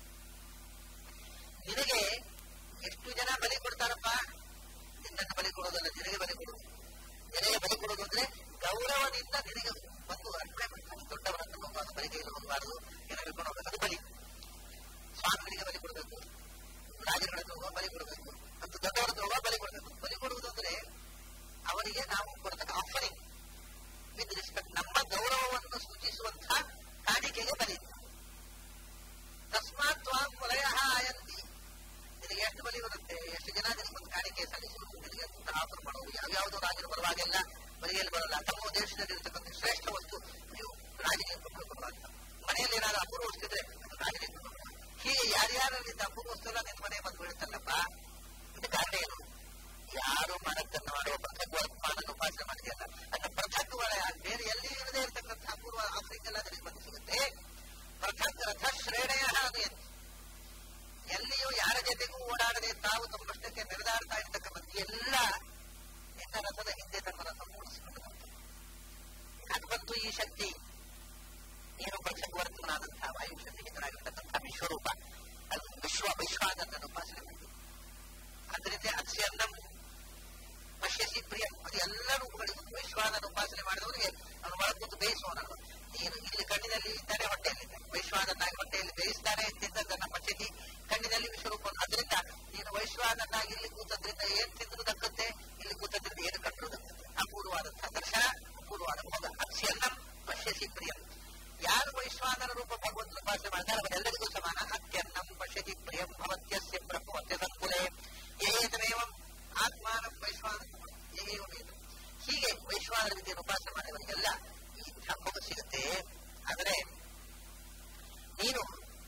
ನಿನಗೆ ಎಷ್ಟು ಜನ ಬಲಿ ಕೊಡ್ತಾರಪ್ಪ ನಿನ್ನನ್ನು ಬಲಿ ಕೊಡೋದಲ್ಲ ನಿನಗೆ ಬಲಿ ಕೊಡುವುದು ನಿನಗೆ ಬಲಿ ಕೊಡೋದು ಅಂದ್ರೆ ಗೌರವದಿಂದ ನಿನಗೆ ಬಂದು ಅರ್ಪಣೆ ಮಾಡ್ತಾರೆ ದೊಡ್ಡವರನ್ನು ಹೋಗುವಾಗ ಬಲಿಗೆಯಲ್ಲಿ ಹೋಗಬಾರದು ಏನೋ ಹೇಳ್ಕೊಂಡು ಹೋಗಬೇಕು ಅದು ಬಲಿ ಸ್ವಾಮಿಗಳಿಗೆ ಬಲಿ ಕೊಡಬೇಕು ರಾಜರುಗಳನ್ನು ಹೋಗುವ ಬಲಿ ಕೊಡಬೇಕು ಮತ್ತು ದೊಡ್ಡವರನ್ನು ಹೋಗುವ ಬಲಿ ಕೊಡಬೇಕು ಬಲಿ ಕೊಡುವುದು ಅಂದ್ರೆ ಅವರಿಗೆ ನಾವು ಕೊಡತಕ್ಕ ಆಫರಿಂಗ್ ವಿತ್ ರಿಸ್ಪೆಕ್ಟ್ ನಮ್ಮ ಗೌರವವನ್ನು ಸೂಚಿಸುವಂತಹ ಕಾಣಿಕೆಗೆ ಬಲಿ ತಸ್ಮಾತ್ ತ್ವಾಂ ವಲಯ ಆಯಂತಿ ನಿನಗೆ ಎಷ್ಟು ಬಲಿ ಬರುತ್ತೆ ಎಷ್ಟು ಜನ ನಿನಗೆ ಒಂದು ಕಾಣಿಕೆ ಸಲ್ಲಿಸುವುದು ನಿನಗೆ ಅಂತ ಆಫರ್ ಮಾಡುವುದು ಯಾವ್ಯಾವುದೋ ರಾಜರು ಬರುವಾಗೆಲ್ಲ ಬಲಿಯಲ್ಲಿ ಬರಲ್ಲ ತಮ್ಮ ದೇಶದಲ್ಲಿ ಇರತಕ್ಕಂಥ ಶ್ರೇಷ್ಠ ವಸ್ತು ನೀವು ರಾಜನಿಗೆ ಕೊಡಬಾರ್ದು ಮನೆಯಲ್ಲಿ ಏನಾದ್ರು ಅಪೂರ್ವ ವಸ್ತು ಇದ್ರೆ ಅದು ರಾಜನಿಗೆ ಕೊಡಬಾರ್ದು ಹೀಗೆ ಯಾರ್ಯಾರಲ್ಲಿದ್ದ ಅಪೂರ್ವ ವಸ್ತು ಎಲ್ಲ ನಿನ್ನ ಮನೆ ಬಂದು ಬೀಳುತ್ತಲ್ಲಪ್ಪ ಇದು ಕಾರಣ ಏನು ಯಾರು ಮನಸ್ಸನ್ನು ಮಾಡುವ ಪೃಥಕ್ ವರ್ಮಾನನ್ನು ಉಪಾಸನೆ ಮಾಡ್ತೀಯಲ್ಲ ಅನ್ನ ಪೃಥಕ್ ವಲಯ ಬೇರೆ ಎಲ್ಲಿ ಇರದೇ ಇರತಕ್ಕಂಥ ಅಪೂರ್ವ ಆಫ್ರಿಕ್ ಎಲ್ಲ ನಿನಗೆ ಬಂದು ಸಿಗುತ್ತೆ ಪೃಥಕ್ ರಥ ಶ್ರೇಣಯ ಅದು ಎಂದು ಎಲ್ಲಿಯೂ ಯಾರ ಜೊತೆಗೂ ಓಡಾಡದೆ ತಾವು ತಮ್ಮಷ್ಟಕ್ಕೆ ಮೆರೆದಾಡ್ತಾ ಇರ್ತಕ್ಕಂಥ ಎಲ್ಲ ನಿನ್ನ ರಥದ ಹಿಂದೆ ತಮ್ಮ ರಥ ಮೂಡಿಸಿಕೊಂಡು ಅದು ಬಂತು ಈ ಶಕ್ತಿ ನೀನು ಪೃಥಕ್ ವರ್ತನಾದಂತಹ ವಾಯು ಶಕ್ತಿಹಿತರಾಗಿರ್ತಕ್ಕಂಥ ವಿಶ್ವರೂಪ ಅದು ವಿಶ್ವ ವಿಶ್ವಾನಂದನ್ನು ಉಪಾಸನೆ ಮಾಡಿ ಅದರಿಂದ ಅಸ್ಯನ್ನಂ ಪಶ್ಯಸಿ ಪ್ರಿಯ ಅದು ಎಲ್ಲ ರೂಪಗಳಿಗೂ ವೈಶ್ವಾನನ ಉಪಾಸನೆ ಮಾಡಿದವರಿಗೆ ಅವನು ಒಳಕೂತು ಬೇಯಿಸುವವನಲ್ಲ ನೀನು ಇಲ್ಲಿ ಕಣ್ಣಿನಲ್ಲಿ ಇದ್ದಾನೆ ಹೊಟ್ಟೆಯಲ್ಲಿದ್ದಾನೆ ವೈಶ್ವಾನನಾಗಿ ಹೊಟ್ಟೆಯಲ್ಲಿ ಬೇಯಿಸ್ತಾನೆ ತಿಂದದ್ದನ್ನ ಪಚತಿ ಕಣ್ಣಿನಲ್ಲಿ ವಿಶ್ವರೂಪವನ್ನು ಅದರಿಂದ ನೀನು ವೈಶ್ವಾನನಾಗಿ ಇಲ್ಲಿ ಕೂತದ್ರಿಂದ ಏನ್ ತಿಂದ್ರು ದಕ್ಕತ್ತೆ ಇಲ್ಲಿ ಕೂತದ್ರಿಂದ ಏನು ಕಂಡ್ರು ದಕ್ಕತ್ತೆ ಅಪೂರ್ವವಾದಂತಹ ದರ್ಶನ ಅಪೂರ್ವವಾದ ಭೋಗ ಅಸ್ಯನ್ನಂ ಪಶ್ಯಸಿ ಪ್ರಿಯ ಯಾರು ವೈಶ್ವಾನರ ರೂಪ ಭಗವಂತನ ಉಪಾಸನೆ ಮಾಡ್ತಾರೆ ಅವರೆಲ್ಲರಿಗೂ ಸಮಾನ ಅತ್ಯನ್ನಂ ಪಶ್ಯತಿ ಪ್ರಿಯ ಭವತ್ಯಸ್ಯ ಬ್ರಹ್ಮತ್ಯ ಸಂಕುಲೆ ಏತಮೇವಂ ಆತ್ಮಾನಂ ವೈಶ್ವಾನ ಏವಮೇವ ಹೀಗೆ ವೈಶ್ವಾನರ ವಿದ್ಯೆಯನ್ನು ಉಪಾಸನೆ ಮಾಡಿದವರಿಗೆಲ್ಲ ಈ ಭೋಗ ಸಿಗುತ್ತೆ ಆದರೆ ನೀನು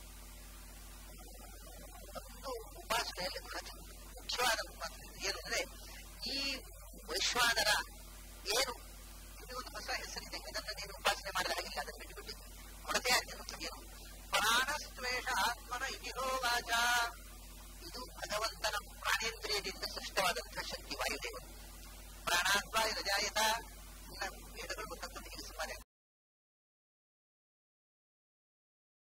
ಮತ್ತು ಉಪಾಸನೆಯಲ್ಲಿ ಕೊರತೆ ಮುಖ್ಯವಾದ ಉಪಾಸನೆ ಏನು ಅಂದ್ರೆ ಈ ವೈಶ್ವಾನರ ಏನು ಇದು ಒಂದು ಹೊಸ ಹೆಸರಿದೆ ಇದನ್ನು ನೀನು ಉಪಾಸನೆ ಮಾಡಿದ ಹಾಗಿಲ್ಲ ಅದನ್ನು ಬಿಟ್ಟು ಬಿಟ್ಟು ಕೊರತೆ ಆಗ್ತಿರುತ್ತೆ ಏನು ಪ್ರಾಣಸ್ತ್ವೇಷ ಆತ್ಮನ ಇತಿಹೋ ವಾಚ ಇದು ಭಗವಂತನ ಪ್ರಾಣೇಂದ್ರಿಯದಿಂದ ಸೃಷ್ಟವಾದಂತಹ ಶಕ್ತಿ ವಾಯುದೇವರು ಪ್ರಾಣಾತ್ಮ ರಜಾಯತ